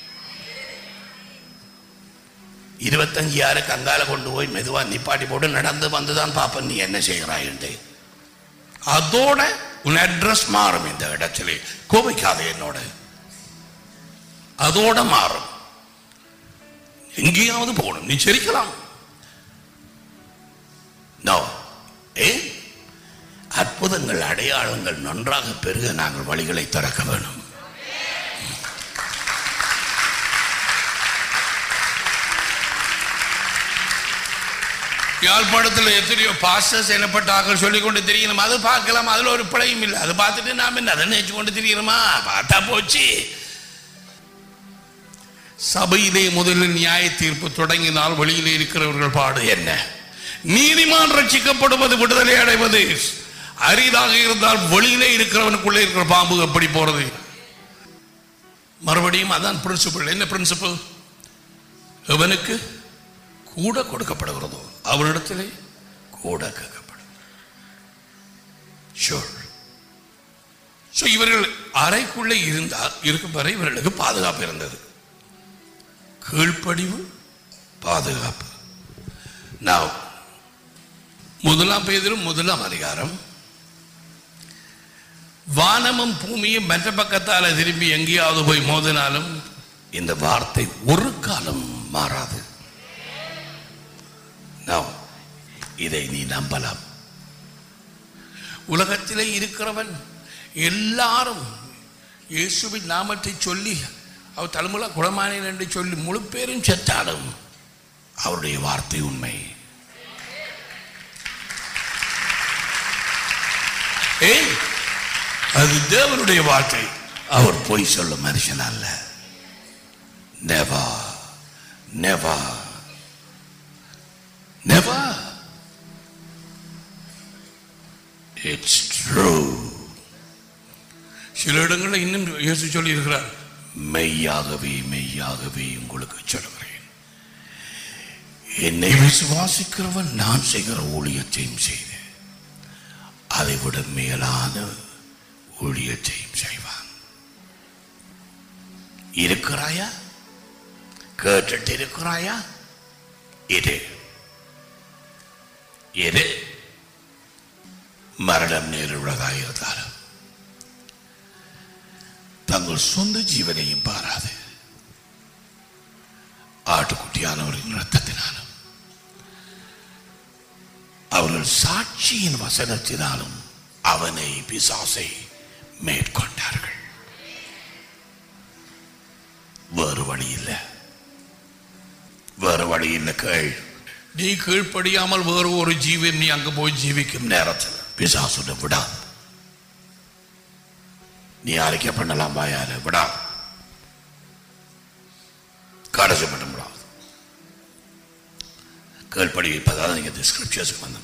இருபத்தஞ்சாயிரம் கங்கால கொண்டு போய் மெதுவா நிப்பாட்டி போட்டு நடந்து வந்துதான் பாப்பன் நீ என்ன செய்கிறாய் அதோட உன் அட்ரஸ் மாறும் இந்த இடத்திலே கோபிக்காத என்னோட அதோட மாறும் எங்கேயாவது போகணும் நீ சிரிக்கலாம் நோ ஏ அற்புதங்கள் அடையாளங்கள் நன்றாக பெருக நாங்கள் வழிகளை திறக்க வேணும் யாழ்ப்பாணத்தில் எத்தனையோ பாஸ்டர்ஸ் எனப்பட்டார்கள் சொல்லிக் கொண்டு தெரியணும் அது பார்க்கலாம் அதுல ஒரு பிழையும் இல்லை அது பார்த்துட்டு நாம என்ன அதை நினைச்சு கொண்டு தெரியணுமா பார்த்தா போச்சு சபையிலே முதலில் நியாய தீர்ப்பு தொடங்கினால் வெளியிலே இருக்கிறவர்கள் பாடு என்ன நீதிமான் ரட்சிக்கப்படுவது விடுதலை அடைவது அரிதாக இருந்தால் வெளியிலே இருக்கிறவனுக்குள்ளே இருக்கிற பாம்பு எப்படி போறது மறுபடியும் அதான் பிரின்சிபல் என்ன பிரின்சிபல் எவனுக்கு கூட கொடுக்கப்படுகிறதோ அவனிடத்திலே கூட கேட்கப்படும் ஷோர் ஸோ இவர்கள் அறைக்குள்ளே இருந்தால் இருக்கும் வரை இவர்களுக்கு பாதுகாப்பு இருந்தது கீழ்ப்படிவு பாதுகாப்பு நான் முதலாம் பேதிலும் முதலாம் அதிகாரம் வானமும் பூமியும் மற்ற பக்கத்தால திரும்பி எங்கேயாவது போய் மோதினாலும் இந்த வார்த்தை ஒரு காலம் மாறாது Now, இதை நீ நம்பலாம் உலகத்திலே இருக்கிறவன் எல்லாரும் இயேசுவின் நாமத்தை சொல்லி அவர் தலைமுறை குணமானேன் என்று சொல்லி முழு பேரும் செத்தாலும் அவருடைய வார்த்தை உண்மை ஏன் அது தேவனுடைய வார்த்தை அவர் பொய் சொல்லும் மனுஷன் அல்ல never never never it's true சில இடங்களில் இன்னும் இயேசு சொல்லி இருக்கிறார் மெய்யாகவே மெய்யாகவே உங்களுக்கு சொல்லுகிறேன் என்னை விசுவாசிக்கிறவன் நான் செய்கிற ஊழியத்தையும் செய்து அதை விட மேலான ஊழியத்தையும் செய்வான் இருக்கிறாயா கேட்டுட்டு இருக்கிறாயா இது இது மரணம் நேருள்ளதாக இருந்தாலும் தங்கள் சொந்த ஜீவனையும் பாராது ஆட்டுக்குட்டியானவரின் ரத்தத்தினாலும் அவர்கள் சாட்சியின் வசனத்தினாலும் அவனை பிசாசை மேற்கொண்டார்கள் வேறு வழி இல்லை வேறு வழி இல்லை கேள் நீ கீழ்ப்படியாமல் வேறு ஒரு ஜீவன் நீ அங்க போய் ஜீவிக்கும் நேரத்தில் பிசாசுட விடா நீ அறிக்கை பண்ணலாம் வாயால விடா கடைசி மட்டும் விடாது கீழ்ப்படி இப்பதான் நீங்க ஸ்கிரிப்சர்ஸ்க்கு வந்தோம்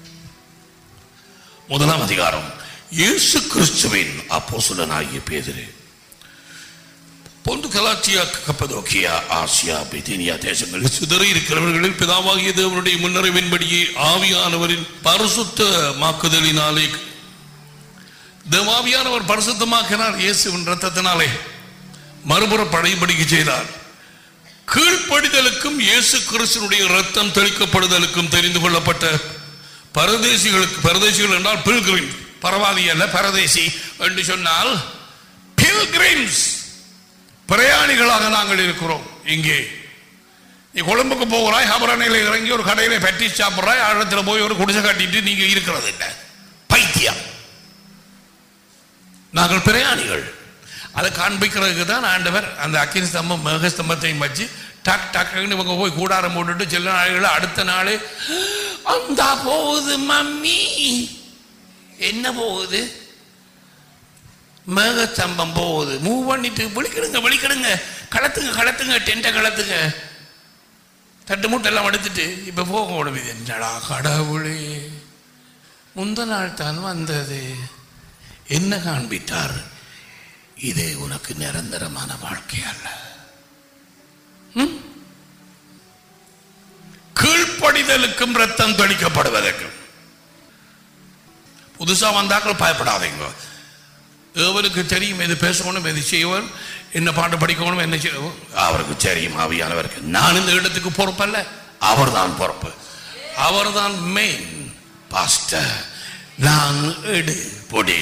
முதலாம் அதிகாரம் இயேசு கிறிஸ்துவின் அப்போஸ்தலனாகிய பேதுரு பொந்து கலாச்சியா கப்பதோக்கியா ஆசியா பிதினியா தேசங்களில் சிதறி இருக்கிறவர்களில் பிதாவாகிய தேவனுடைய முன்னறிவின்படியே ஆவியானவரின் பரிசுத்தமாக்குதலினாலே தேவாவியானவர் பரிசுத்தமாக்கினார் இயேசுவின் ரத்தத்தினாலே மறுபுற படைபடிக்கு செய்தார் கீழ்ப்படிதலுக்கும் இயேசு கிறிஸ்துனுடைய ரத்தம் தெளிக்கப்படுதலுக்கும் தெரிந்து கொள்ளப்பட்ட பரதேசிகளுக்கு பரதேசிகள் என்றால் பில்கிரிம் பரவாதி அல்ல பரதேசி என்று சொன்னால் பில்கிரிம்ஸ் பிரயாணிகளாக நாங்கள் இருக்கிறோம் இங்கே நீ கொழும்புக்கு போகிறாய் ஹபரணையில் இறங்கி ஒரு கடையில பெட்டி சாப்பிட்றாய் ஆழத்துல போய் ஒரு குடிசை கட்டிட்டு நீங்க இருக்கிறது இல்லை பைத்தியம் நாங்கள் பிரயாணிகள் அதை காண்பிக்கிறதுக்கு தான் ஆண்டவர் அந்த அக்கினி ஸ்தம்பம் மேக ஸ்தம்பத்தையும் வச்சு டக் டக்குன்னு இவங்க போய் கூடாரம் போட்டுட்டு சில நாள்கள் அடுத்த நாள் அந்த போகுது மம்மி என்ன போகுது மேகஸ்தம்பம் போகுது மூவ் பண்ணிட்டு விழிக்கிடுங்க விழிக்கிடுங்க கலத்துங்க கலத்துங்க டென்ட்டை கலத்துங்க தட்டு மூட்டை எல்லாம் எடுத்துட்டு இப்ப போக உடம்பு என்னடா கடவுளே முந்த நாள் தான் வந்தது என்ன காண்பித்தார் இது உனக்கு நிரந்தரமான வாழ்க்கை அல்ல ம்? கீழ்ப்படிதலுக்கும் ரத்தம் தெளிக்கப்படுவதற்கும் புதுசா வந்தாக்கள் பயப்படாதீங்க எவருக்கு தெரியும் எது பேசணும் எது செய்வன் என்ன பாட்டு படிக்கணும் என்ன செய்யணும் அவருக்கு தெரியும் ஆவியானவருக்கு நான் இந்த இடத்துக்கு பொறுப்பல்ல அவர்தான் பொறுப்பு அவர்தான் மெயின் பாஸ்டர் நான் எடு பொடி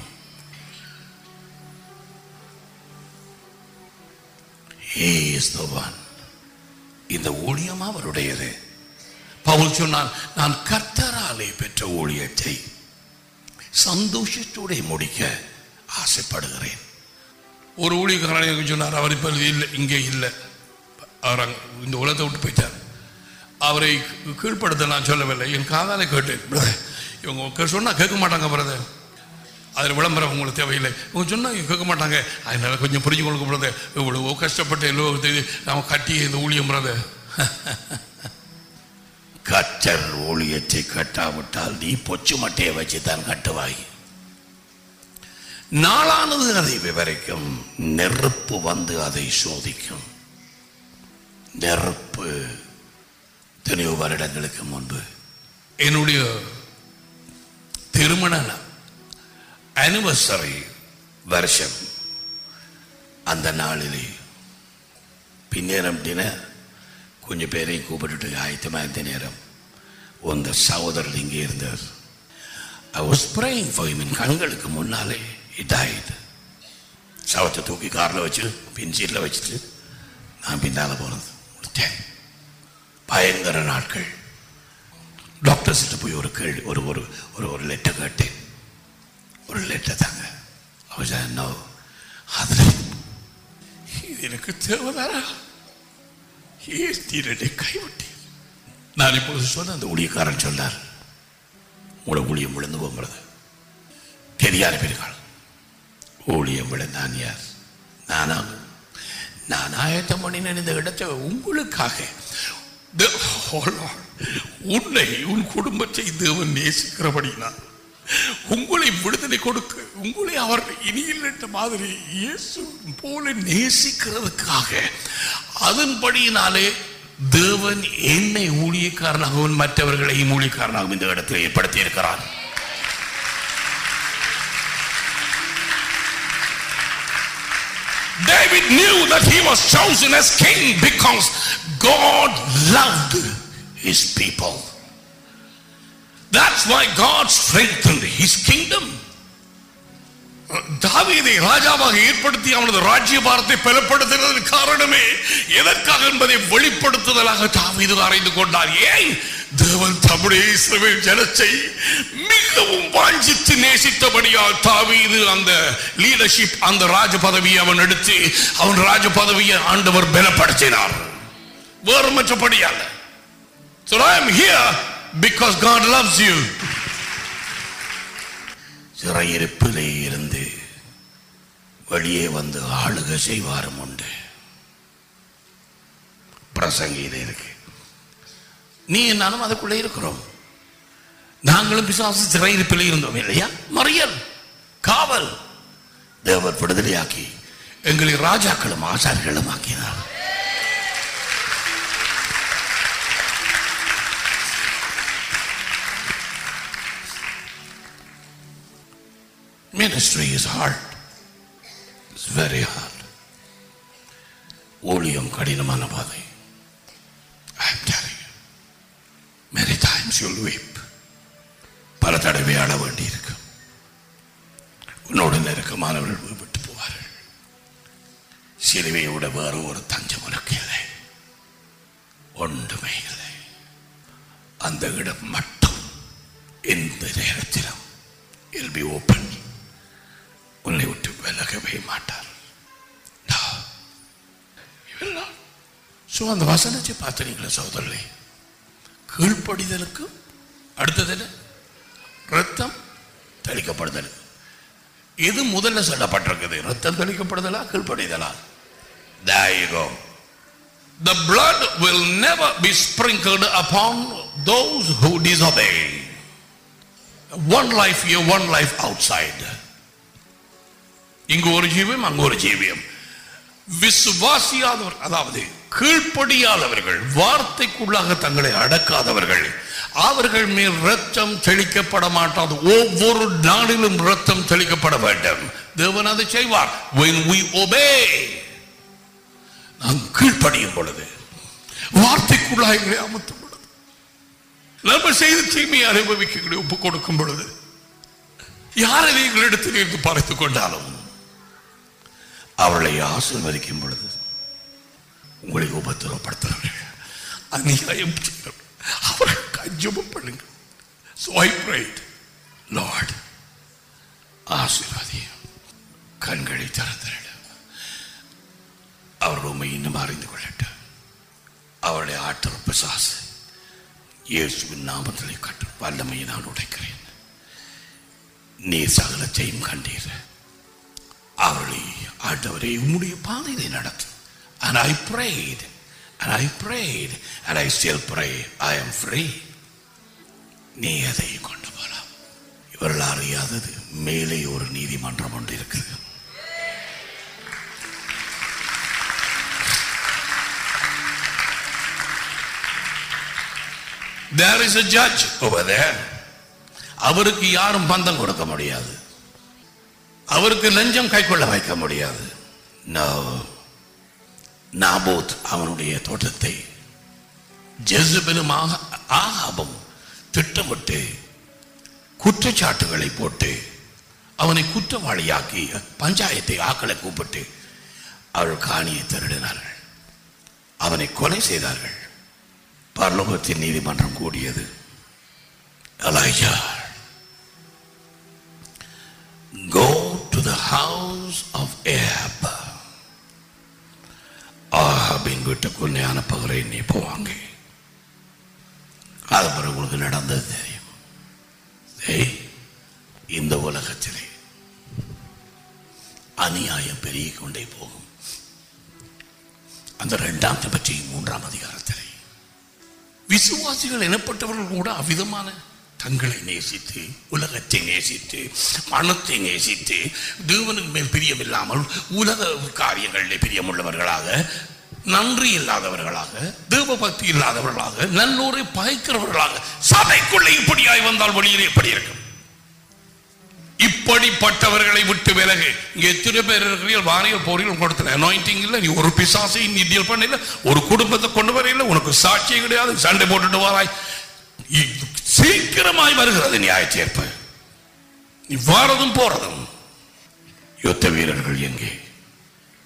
He is the one. இந்த ஊழியம் அவருடையது பவுல் சொன்னான் நான் கர்த்தராலே பெற்ற ஊழியத்தை சந்தோஷத்தோட முடிக்க ஆசைப்படுகிறேன் ஒரு ஊழியக்காரன் எனக்கு சொன்னார் அவர் இப்ப இல்லை இங்கே இல்லை அவர் அங்க- இந்த உலகத்தை விட்டு போயிட்டார் அவரை கீழ்ப்படுத்த நான் சொல்லவில்லை என் காதால கேட்டேன் brother, இவங்க கே- சொன்னா கேட்க மாட்டாங்க பிரதர் அதில் விளம்பரம் உங்களுக்கு தேவையில்லை இவங்க சொன்னா இவங்க கேட்க மாட்டாங்க அதனால கொஞ்சம் புரிஞ்சு கொள்ளுங்க பிரதர் இவ்வளவோ கஷ்டப்பட்டு எல்லோரும் நம்ம கட்டி இந்த ஊழியம் பிரதர் கற்றர் ஊழியத்தை கட்டாவிட்டால் நீ பொச்சு மட்டையை வச்சு தான் கட்டுவாய் நாளானது அதை விவரிக்கும் நெருப்பு வந்து அதை சோதிக்கும் நெருப்பு எத்தனையோ வருடங்களுக்கு முன்பு என்னுடைய திருமண அனிவர்சரி வருஷம் அந்த நாளிலே பின்னேரம் டினர் கொஞ்சம் பேரையும் கூப்பிட்டுட்டு ஆயத்தமாக இருந்த நேரம் உந்த சகோதரர் இங்கே இருந்தார் I was praying for him என் கண்களுக்கு முன்னாலே he died சவத்தை தூக்கி காரில் வச்சு பின் சீட்டில் வச்சுட்டு நான் பின்னால் போனது முடித்தேன் பயங்கர நாட்கள் டாக்டர்ஸ்கிட்ட போய் ஒரு கேள்வி ஒரு ஒரு ஒரு ஒரு லெட்டர் கேட்டேன் ஒரு லெட்டர் தாங்க அவர் நோ அதில் இது எனக்கு தேவைதாரா ஏஸ்தீரனை கைவிட்டேன் நான் இப்போது சொன்ன அந்த ஊழியக்காரன் சொன்னார் உங்களோட ஊழியம் விழுந்து போகிறது தெரியாத பெருகால் ஊழியம் விட நான் யார் நானா நான் ஆயத்தம் பண்ணின இந்த இடத்தை உங்களுக்காக The- oh Lord, உன்னை உன் குடும்பத்தை தேவன் நேசிக்கிறபடினால் உங்களை விடுதலை கொடுக்க உங்களை அவர் இனியில் என்ற மாதிரி இயேசு போல நேசிக்கிறதுக்காக அதன்படியினாலே தேவன் என்னை ஊழியக்காரனாகவும் மற்றவர்களையும் ஊழியக்காரனாகவும் இந்த இடத்தில் ஏற்படுத்தி இருக்கிறார் David knew that he was chosen as king because God loved his people. That's why God strengthened his kingdom. தாவீதை ராஜாவாக ஏற்படுத்தி அவனது ராஜ்யபாரத்தை பலப்படுத்துவதற்கு காரணமே எதற்காக என்பதை வெளிப்படுத்துதலாக தாவீது அறிந்து கொண்டார் ஏன் தேவன் தம்முடைய இஸ்ரவேல் ஜனத்தை மிகவும் வாஞ்சித்து நேசித்தபடியால் தாவீது அந்த லீடர்ஷிப் அந்த ராஜ பதவியை அவன் எடுத்து அவன் ராஜ பதவியை ஆண்டவர் பலப்படுத்தினார் வேறு மற்றபடியால் So I am here because God loves you. சிறையிருப்பிலே இருந்து வெளியே வந்து ஆளுக செய்வாரும் உண்டு பிரசங்கியில இருக்கு நீ நானும் அதுக்குள்ளே இருக்கிறோம் நாங்களும் பிசாசு சிறையிருப்பில் இருந்தோம் இல்லையா மறியல் காவல் தேவர் விடுதலையாக்கி எங்களை ராஜாக்களும் ஆசாரிகளும் ஆக்கினார் Ministry is hard. It's very hard. ஊழியம் கடினமான பாதை I'm telling you. Many times you'll weep. பல தடவை அழ வேண்டியிருக்கும் உன்னோடு நெருக்கமானவர்கள் விட்டு போவார்கள் சிலுவையை விட வேறு ஒரு தஞ்சம் உனக்கு இல்லை ஒன்றுமே இல்லை அந்த இடம் மட்டும் எந்த நேரத்திலும் இல் பி ஓப்பன் உன்னை விட்டு விலகவே மாட்டார் No. He will not. So அந்த வசனத்தை பார்த்தீங்களா சகோதரர்களே கீழ்ப்படிதலுக்கு அடுத்தது ரத்தம் தெளிக்கப்படுதல் எது முதல்ல சொல்லப்பட்டிருக்குது ரத்தம் தெளிக்கப்படுதலா கீழ்ப்படிதலா There you go. The blood will never be sprinkled upon those who disobey. One life here, one life outside. இங்கு ஒரு ஜீவியம் அங்கு ஒரு ஜீவியம் விசுவாசியாதவர் அதாவது கீழ்ப்படியாதவர்கள் வார்த்தைக்குள்ளாக தங்களை அடக்காதவர்கள் அவர்கள் மேல் ரத்தம் தெளிக்கப்பட மாட்டாது ஒவ்வொரு நாளிலும் ரத்தம் தெளிக்கப்பட வேண்டும் தேவன் அதை செய்வார் when we obey நாம் கீழ்ப்படியும் பொழுது வார்த்தைக்குள்ளாக எங்களை அமர்த்தும் பொழுது நம்ம செய்த தீமையை அனுபவிக்க ஒப்பு கொடுக்கும் பொழுது யாரை எங்களிடத்தில் இருந்து பார்த்துக் கொண்டாலும் அவர்களை ஆசீர்வதிக்கும் பொழுது உங்களை உபத்திரப்படுத்துறவர்கள் அநியாயம் செய்கிறவர்கள் அவர்களுக்கு அஞ்சமும் பண்ணுங்க So I prayed, Lord, ஆசீர்வதியும் கண்களை திறந்திட அவர் உண்மை இன்னும் அறிந்து கொள்ளட்டும் அவருடைய ஆற்றல் பிசாசு இயேசுவின் நாமத்திலே கட்டும் வல்லமையை நான் உடைக்கிறேன் நீர் சகலத்தையும் கண்டீர் அவர்களை ஆண்டவரை உம்முடைய பாதையிலே நடத்தும் and I prayed and I prayed and I still pray I am free நீ அதை கொண்டு போலாம் இவர்கள் அறியாதது மேலே ஒரு நீதிமன்றம் ஒன்று இருக்குது There is a judge over there. அவருக்கு யாரும் பந்தம் கொடுக்க முடியாது அவருக்கு லஞ்சம் கைக்கொள்ள வைக்க முடியாது No. நாபோத் அவனுடைய தோட்டத்தை ஜெசுபெலும் ஆகாபம் திட்டமிட்டு குற்றச்சாட்டுகளை போட்டு அவனை குற்றவாளியாக்கி பஞ்சாயத்தை ஆக்களை கூப்பிட்டு அவர்கள் காணியை திருடினார்கள் அவனை கொலை செய்தார்கள் பரலோகத்தின் நீதிமன்றம் கூடியது Elijah go to the house of Ahab ஆஹாபின் வீட்டுக்கு உன்னை அனுப்புகிறேன் நீ போவாங்க அது பிறகு உங்களுக்கு நடந்தது தெரியும் ஏய், இந்த உலகத்திலே அநியாயம் பெருகிக் கொண்டே போகும் அந்த இரண்டாம் பற்றி மூன்றாம் அதிகாரத்திலே விசுவாசிகள் எனப்பட்டவர்கள் கூட அவ்விதமான தங்களை நேசித்து உலகத்தை நேசித்து மனத்தை நேசித்து தேவனுக்கு மேல் பிரியமில்லாமல் உலக காரியங்களிலே பிரியமுள்ளவர்களாக நன்றி இல்லாதவர்களாக தேவ பக்தி இல்லாதவர்களாக நல்லோரை பகைக்கிறவர்களாக சபைக்குள்ளே இப்படியாய் வந்தால் வெளியிலே எப்படி இருக்கும் இப்படிப்பட்டவர்களை விட்டு விலகு இங்க எத்தனை பேர் இருக்கிறீர்கள் வாரியல் போறீர்கள் கொடுத்துல அனாயிண்டிங் இல்லை நீ ஒரு பிசாசை நீ டீல் பண்ணல ஒரு குடும்பத்தை கொண்டு வரையில உனக்கு சாட்சியம் கிடையாது சண்டை போட்டுட்டு வராய் இ- சீக்கிரமாய் வருகிறது நியாய தீர்ப்பு நீ வாரதும் போறதும் யுத்த வீரர்கள் எங்கே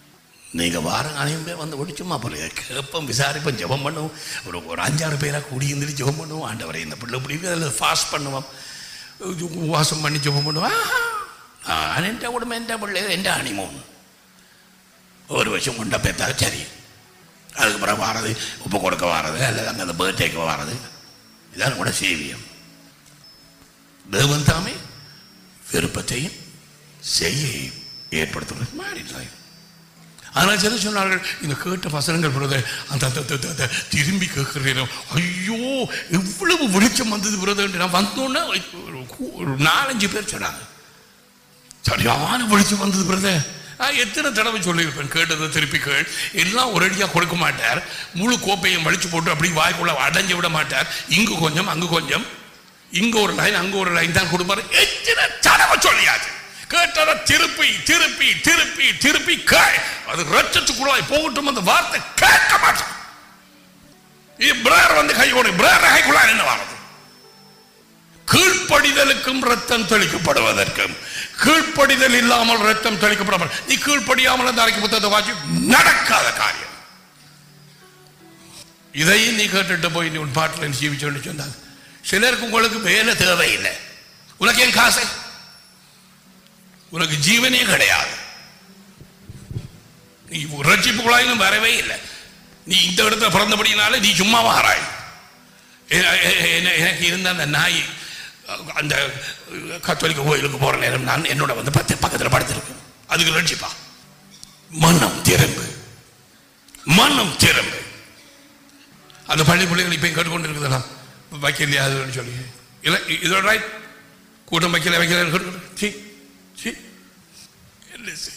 நீங்கள் வாரம் அனைவரும் பேர் வந்து ஒடிச்சுமா போல கேட்போம் விசாரிப்போம் ஜெபம் பண்ணுவோம் ஒரு ஒரு அஞ்சாறு பேராக கூடி இருந்துட்டு ஜெபம் பண்ணுவோம் ஆண்டவரை இந்த பிள்ளை பிடிக்கும் அதில் ஃபாஸ்ட் பண்ணுவோம் உபவாசம் பண்ணி ஜெபம் பண்ணுவோம் நான் எந்த குடும்பம் எந்த பிள்ளை எந்த அனிமோன் ஒரு வருஷம் கொண்ட பேத்தா சரி அதுக்கப்புறம் வாரது உப்பு கொடுக்க வாரது அல்லது அங்கே அந்த பர்த்டேக்கு வாரது இதான் கூட சேவியம் தேவன் தாமே விருப்பத்தையும் செய்யையும் ஏற்படுத்துவது மாறிட்டாய் ஆனால் சில சொன்னார்கள் இந்த கேட்ட வசனங்கள் பிரதர் அந்த அந்த- அந்த- அந்த திரும்பி கேட்கிறேன் ஐயோ எவ்வளவு வெளிச்சம் வந்தது பிரதர் நான் வந்தோன்னே ஒரு கூ- ஒரு நாலஞ்சு பேர் சொன்னாங்க சரியான வெளிச்சம் வந்தது பிரதர் நான் எத்தனை தடவை சொல்லியிருப்பேன் கேட்டதை திருப்பி கேள் எல்லாம் ஒரேடியாக கொடுக்க மாட்டார் முழு கோப்பையும் வலிச்சு போட்டு அப்படி வாய்க்குள்ள அடைஞ்சு விட மாட்டார் இங்கு கொஞ்சம் அங்கு கொஞ்சம் இங்க ஒரு லைன் அங்க ஒரு லைன் தான் கொடுப்பாரு எத்தனை தடவை சொல்லியாச்சு கேட்டதை திருப்பி திருப்பி திருப்பி திருப்பி கேள் அது ரச்சத்துக்குள்ளாய் போகட்டும் அந்த வார்த்தை கேட்க மாட்டான் இது பிரேயர் வந்து கை கொடு பிரேயர் கைக்குள்ளா என்ன வாரது கீழ்ப்படிதலுக்கும் ரத்தம் தெளிக்கப்படுவதற்கும் கீழ்ப்படிதல் இல்லாமல் ரத்தம் தெளிக்கப்பட நீ கீழ்ப்படியாமல் அந்த அரைக்கு புத்தகத்தை வாசி நடக்காத காரியம் இதையும் நீ கேட்டுட்டு போய் நீ உன் பாட்டில் நீ ஜீவிச்சோன்னு சொன்னாங்க சிலருக்கு உங்களுக்கு வேலை தேவையில்லை உனக்கு ஏன் காசு உனக்கு ஜீவனே கிடையாது நீ ரட்சிப்புக்குள்ளாயும் வரவே இல்லை நீ இந்த இடத்துல பிறந்தபடினால நீ சும்மா வாராய் எ- எ- எ- எனக்கு இருந்த அந்த நாய் அந்த கத்தோலிக்க கோயிலுக்கு போற நேரம் நான் என்னோட வந்து பத்து பக்கத்தில் படுத்திருக்கேன் அதுக்கு ரட்சிப்பா மனம் திரும்பு மனம் திரும்பு அந்த பள்ளி பிள்ளைகள் இப்போ கேட்டுக்கொண்டு இருக்குதெல்லாம் வைக்கலையா அதுன்னு சொல்லி இல்லை இதோட ரைட் கூட்டம் வைக்கல வைக்கல கேட்டுக்கொண்டு சீ சீ என்ன செய்ய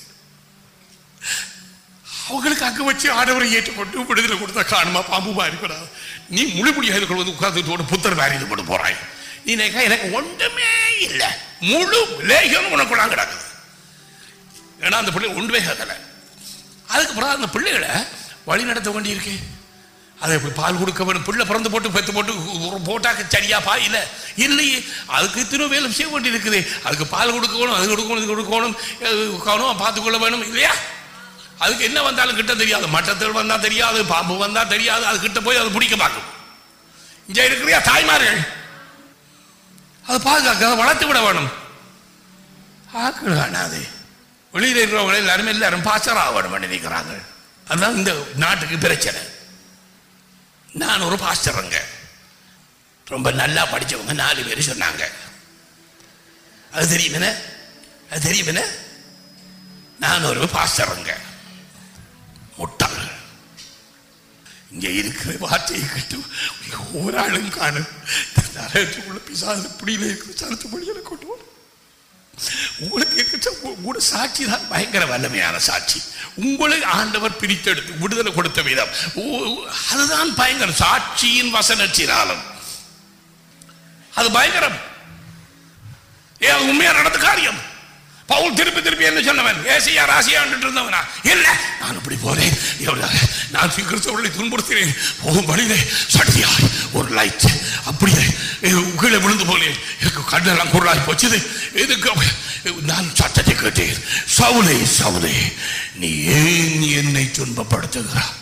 அவங்களுக்கு அங்க வச்சு ஆடவரை ஏற்றுக்கொண்டு விடுதலை கொடுத்தா காணுமா பாம்பு மாறி கூடாது நீ முழுமுடியாக கொள்வது உட்கார்ந்துட்டு புத்தர் மாறி இது போட்டு போறாய் நீ நினைக்க எனக்கு ஒன்றுமே இல்லை முழு லேகம் உனக்குள்ள கிடக்குது ஏன்னா அந்த பிள்ளை ஒன்றுமே கேட்கல அதுக்கப்புறம் அந்த பிள்ளைகளை வழி நடத்த வேண்டியிருக்கு அதை இப்ப பால் கொடுக்க வேணும் பிள்ளை பிறந்து போட்டு பெத்து போட்டு ஒரு போட்டாக்க சரியா பாயில இல்லையே அதுக்கு இத்தனை வேலை செய்ய வேண்டி இருக்குது அதுக்கு பால் கொடுக்கணும் அது கொடுக்கணும் இது கொடுக்கணும் அஹ் கவனம் பார்த்துக்கொள்ள வேணும் இல்லையா அதுக்கு என்ன வந்தாலும் கிட்ட தெரியாது மட்டத்தில் வந்தா தெரியாது பாம்பு வந்தா தெரியாது அது கிட்ட போய் அதை பிடிக்க பார்க்கும் இங்க இருக்கிறியா தாய்மார்கள் அதை பாதுகாக்க அதை வளர்த்து விட வேணும் ஆக்கள் காணாது வெளியில் இருக்கிறவங்க எல்லாருமே எல்லாரும் பாசரா வேணும் நினைக்கிறாங்க அதுதான் இந்த நாட்டுக்கு பிரச்சனை நான் ஒரு பாஸ்டருங்க ரொம்ப நல்லா படிச்சவங்க நாலு பேர் சொன்னாங்க அது தெரியுமே அது தெரியுமே நான் ஒரு பாஸ்டருங்க முட்டாள் இங்க இருக்கிற வார்த்தையை கேட்டு ஒரு ஆளும் காணும் நரகத்துக்குள்ள பிசாசு பிடியில இருக்கிற சரத்து படியில கொண்டு வரும். உங்களுக்கு இருக்கிற உங்களோட சாட்சி தான் பயங்கர வல்லமையான சாட்சி உங்களை ஆண்டவர் பிரித்தெடுத்து விடுதலை கொடுத்த விதம் ஓ- அதுதான் பயங்கரம் சாட்சியின் வசனத்தினாலும் அது பயங்கரம் ஏன் அது உண்மையா நடந்த காரியம் பவுல் திருப்பி திருப்பி என்ன சொன்னவன் ஏசியா ராசியா இருந்தவனா இல்ல நான் இப்படி போறேன் எவ்வளவு நான் கிறிஸ்தவர்களை துன்புறுத்தினேன் போகும் வழியிலே சட்டியாய் ஒரு லைட் அப்படியே இது கீழே விழுந்து போனேன் எனக்கு கண்ணெல்லாம் குரலாய் போச்சுது இதுக்கு நான் சத்தத்தை கேட்டேன் சவுலே சவுலே நீ ஏன் என்னை துன்பப்படுத்துகிறாய்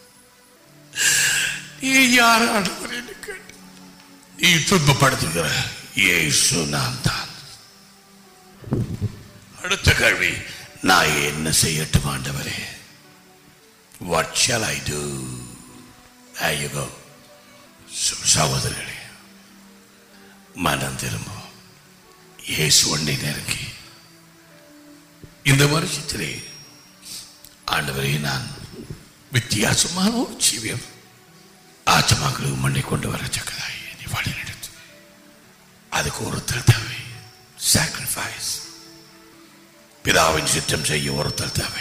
நீ யார் ஆண்டவர் என்று கேட்டேன் நீ துன்பப்படுத்துகிற இயேசு நான் தான் அடுத்த கேள்வி நான் என்ன செய்யட்டும் ஆண்டவரே what shall I do there you go ச- சகோதரர்களே மனம் திரும்பும் இயேசு ஒன்றை நெருங்கி இந்த வருஷத்திலே ஆண்டவரே நான் வித்தியாசமான ஒரு ஜீவியம் ஆச்சமாக்களுக்கு மண்ணை கொண்டு வரத்தக்கதாய் என்னை வழி நடத்து அதுக்கு ஒருத்தர் தேவை சாக்ரிஃபைஸ் பிதாவின் சித்தம் செய்ய ஒருத்தர் தேவை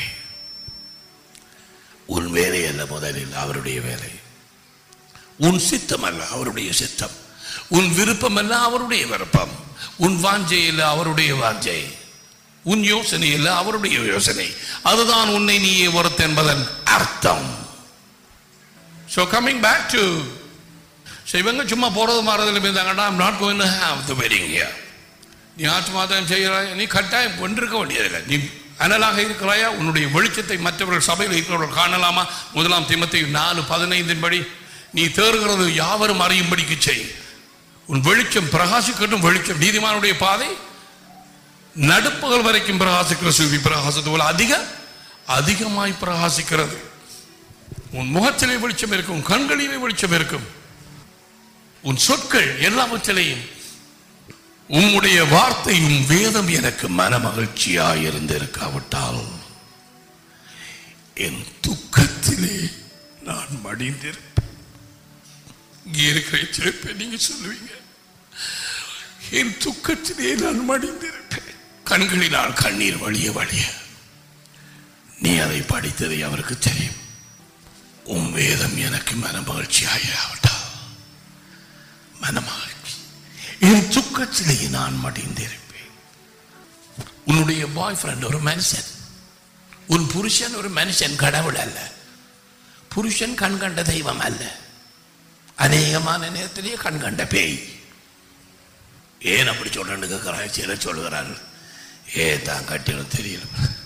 உன் வேலை அல்ல முதலில் அவருடைய வேலை உன் சித்தம் அல்ல அவருடைய சித்தம் உன் விருப்பம் அல்ல அவருடைய விருப்பம் உன் வாஞ்சை அல்ல அவருடைய வாஞ்சை உன் யோசனை அல்ல அவருடைய யோசனை அதுதான் உன்னை நீயே ஒருத்த என்பதன் அர்த்தம் so coming back to so இவங்க சும்மா போறது மாறதுல இருந்தாங்கன்னா I'm not going have the wedding here நீ ஆத்மாதம் செய்கிறாய் நீ கட்டாயம் கொண்டிருக்க வேண்டியதில்லை நீ அனலாக இருக்கிறாயா உன்னுடைய வெளிச்சத்தை மற்றவர்கள் சபையில் இருக்கிறவர்கள் காணலாமா முதலாம் திமத்தை நாலு பதினைந்தின் படி நீ தேறுகிறது யாவரும் அறியும்படிக்கு செய் உன் வெளிச்சம் பிரகாசிக்கட்டும் வெளிச்சம் நீதிமானுடைய பாதை நடுப்பகல் வரைக்கும் பிரகாசிக்கிற சூரிய பிரகாசத்து போல அதிக அதிகமாய் பிரகாசிக்கிறது உன் முகத்திலே வெளிச்சம் இருக்கும் உன் கண்களிலே வெளிச்சம் இருக்கும் உன் சொற்கள் எல்லாவற்றிலையும் உம்முடைய வார்த்தையும் வேதம் எனக்கு மனமகிழ்ச்சியாய் இருந்திருக்காவிட்டால் என் துக்கத்திலே நான் மடிந்திருப்பேன் இங்கே இருக்கிற சிறப்பை நீங்க சொல்லுவீங்க என் துக்கத்திலே நான் மடிந்திருப்பேன் கண்களினால் கண்ணீர் வழிய வழிய நீ அதை படித்ததை அவருக்கு தெரியும் உன் வேதம் எனக்கு மனமகிழ்ச்சியாயிராவிட்டால் மனமகிழ்ச்சி என் துக்கத்திலே நான் மடிந்திருப்பேன் உன்னுடைய பாய் ஃப்ரெண்ட் ஒரு மனுஷன் உன் புருஷன் ஒரு மனுஷன் கடவுள் அல்ல புருஷன் கண் கண்ட தெய்வம் அல்ல அநேகமான நேரத்திலேயே கண் கண்ட பேய் ஏன் அப்படி சொல்றேன்னு கேட்கிறாங்க சில சொல்கிறார் ஏன் தான் கட்டிடும் தெரியல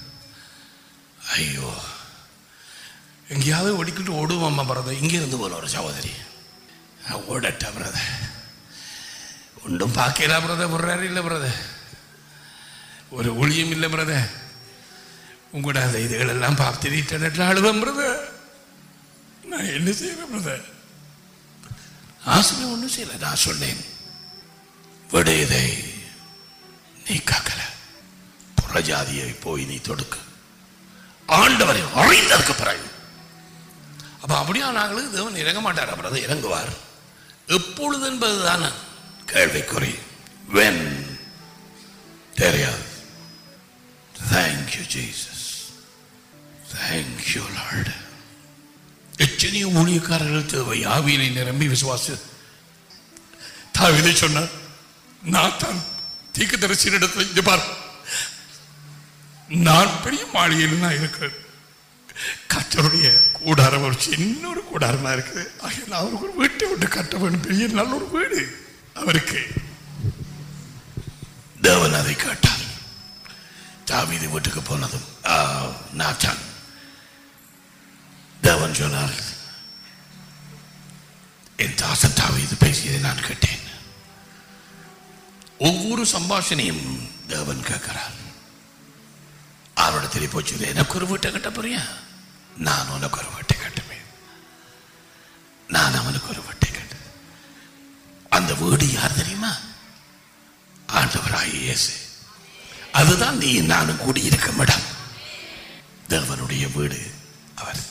ஐயோ எங்கேயாவது ஒடிக்கிட்டு ஓடுவோம்மா பிரதர் இங்கே இருந்து போல ஒரு சகோதரி நான் ஓடட்ட பிரதர் ஒன்றும் பார்க்கல பிரதர் விடுறாரு இல்லை பிரதர் ஒரு ஒளியும் இல்லை பிரதர் உங்களோட அந்த இதுகளெல்லாம் பார்த்து இன்டர்நெட்டில் அழுவேன் பிரதர் நான் என்ன செய்யறேன் பிரதர் ஆசிரியர் ஒன்றும் செய்யல நான் சொன்னேன் விடு இதை நீ காக்கல புறஜாதியை போய் நீ தொடுக்கு ஆண்டவரை அறிந்ததுக்கு பிறகு அப்ப அப்படியா நாங்களுக்கு தேவன் இறங்க மாட்டார் அப்புறம் இறங்குவார் எப்பொழுது என்பதுதானே கேள்விக்குறி வென் தெரியாது தேங்க்யூ ஜீசஸ் தேங்க்யூ லார்டு எத்தனையோ ஊழியக்காரர்கள் தேவை ஆவியினை நிரம்பி விசுவாச தாவிதை சொன்னார் நான் தான் தீக்கு தரிசனிடத்தில் இங்க பார் நான் பெரிய மாளிகையில் நான் இருக்கிறேன் கத்தருடைய கூடாரம் ஒரு சின்ன ஒரு கூடாரம் தான் இருக்குது ஆகையால் அவருக்கு ஒரு வீட்டை விட்டு கட்ட வேண்டும் பெரிய நல்ல ஒரு வீடு அவருக்கு தேவன் அதை கேட்டார் தாவீது வீட்டுக்கு போனதும் ஆ, நாத்தான் தேவன் சொன்னார் என் தாசன் தாவீது பேசியதை நான் கேட்டேன் ஒவ்வொரு சம்பாஷணையும் தேவன் கேட்கிறார் அவரிடத்தில் போச்சு எனக்கு ஒரு வீட்டை கட்ட போறியா நான் உனக்கு ஒரு வீட்டை கட்டுவேன் நான் அவனுக்கு ஒரு வீட்டை கட்டு அந்த வீடு யார் தெரியுமா ஆண்டவராய் இயேசு அதுதான் நீ நானும் கூடியிருக்கும் இடம் தேவனுடைய வீடு அவர்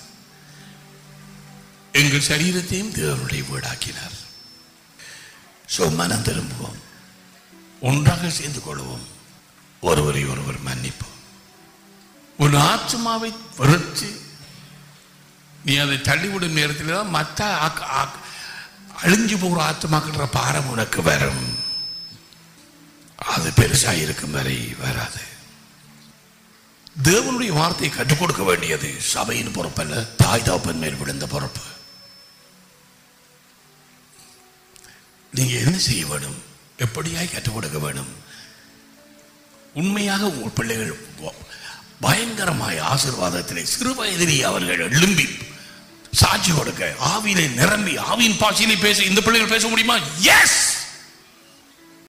எங்கள் சரீரத்தையும் தேவனுடைய வீடாக்கினார் சோ மனம் திரும்புவோம் ஒன்றாக சேர்ந்து கொள்வோம் ஒருவரை ஒருவர் மன்னிப்போம் உன் ஆத்மாவை வெறுத்து நீ அதை தள்ளிவிடும் நேரத்தில் தான் மற்ற ஆக்க- ஆக்க- அழிஞ்சு போகிற ஆத்மாக்கிற பாரம் உனக்கு வரும் அது பெருசா இருக்கும் வரை வராது தேவனுடைய வார்த்தையை கற்றுக் கொடுக்க வேண்டியது சபையின் பொறுப்பல்ல தாய் தகப்பன் மேல் விழுந்த பொறுப்பு நீங்க என்ன செய்ய வேணும் எப்படியாய் கற்றுக் கொடுக்க வேணும் உண்மையாக உங்கள் பிள்ளைகள் ப- பயங்கரமாய் ஆசீர்வாதத்திலே சிறு வயதிலே அவர்கள் எழும்பி சாட்சி கொடுக்க ஆவியிலே நிரம்பி ஆவியின் பாஷையிலே பேச இந்த பிள்ளைகள் பேச முடியுமா எஸ்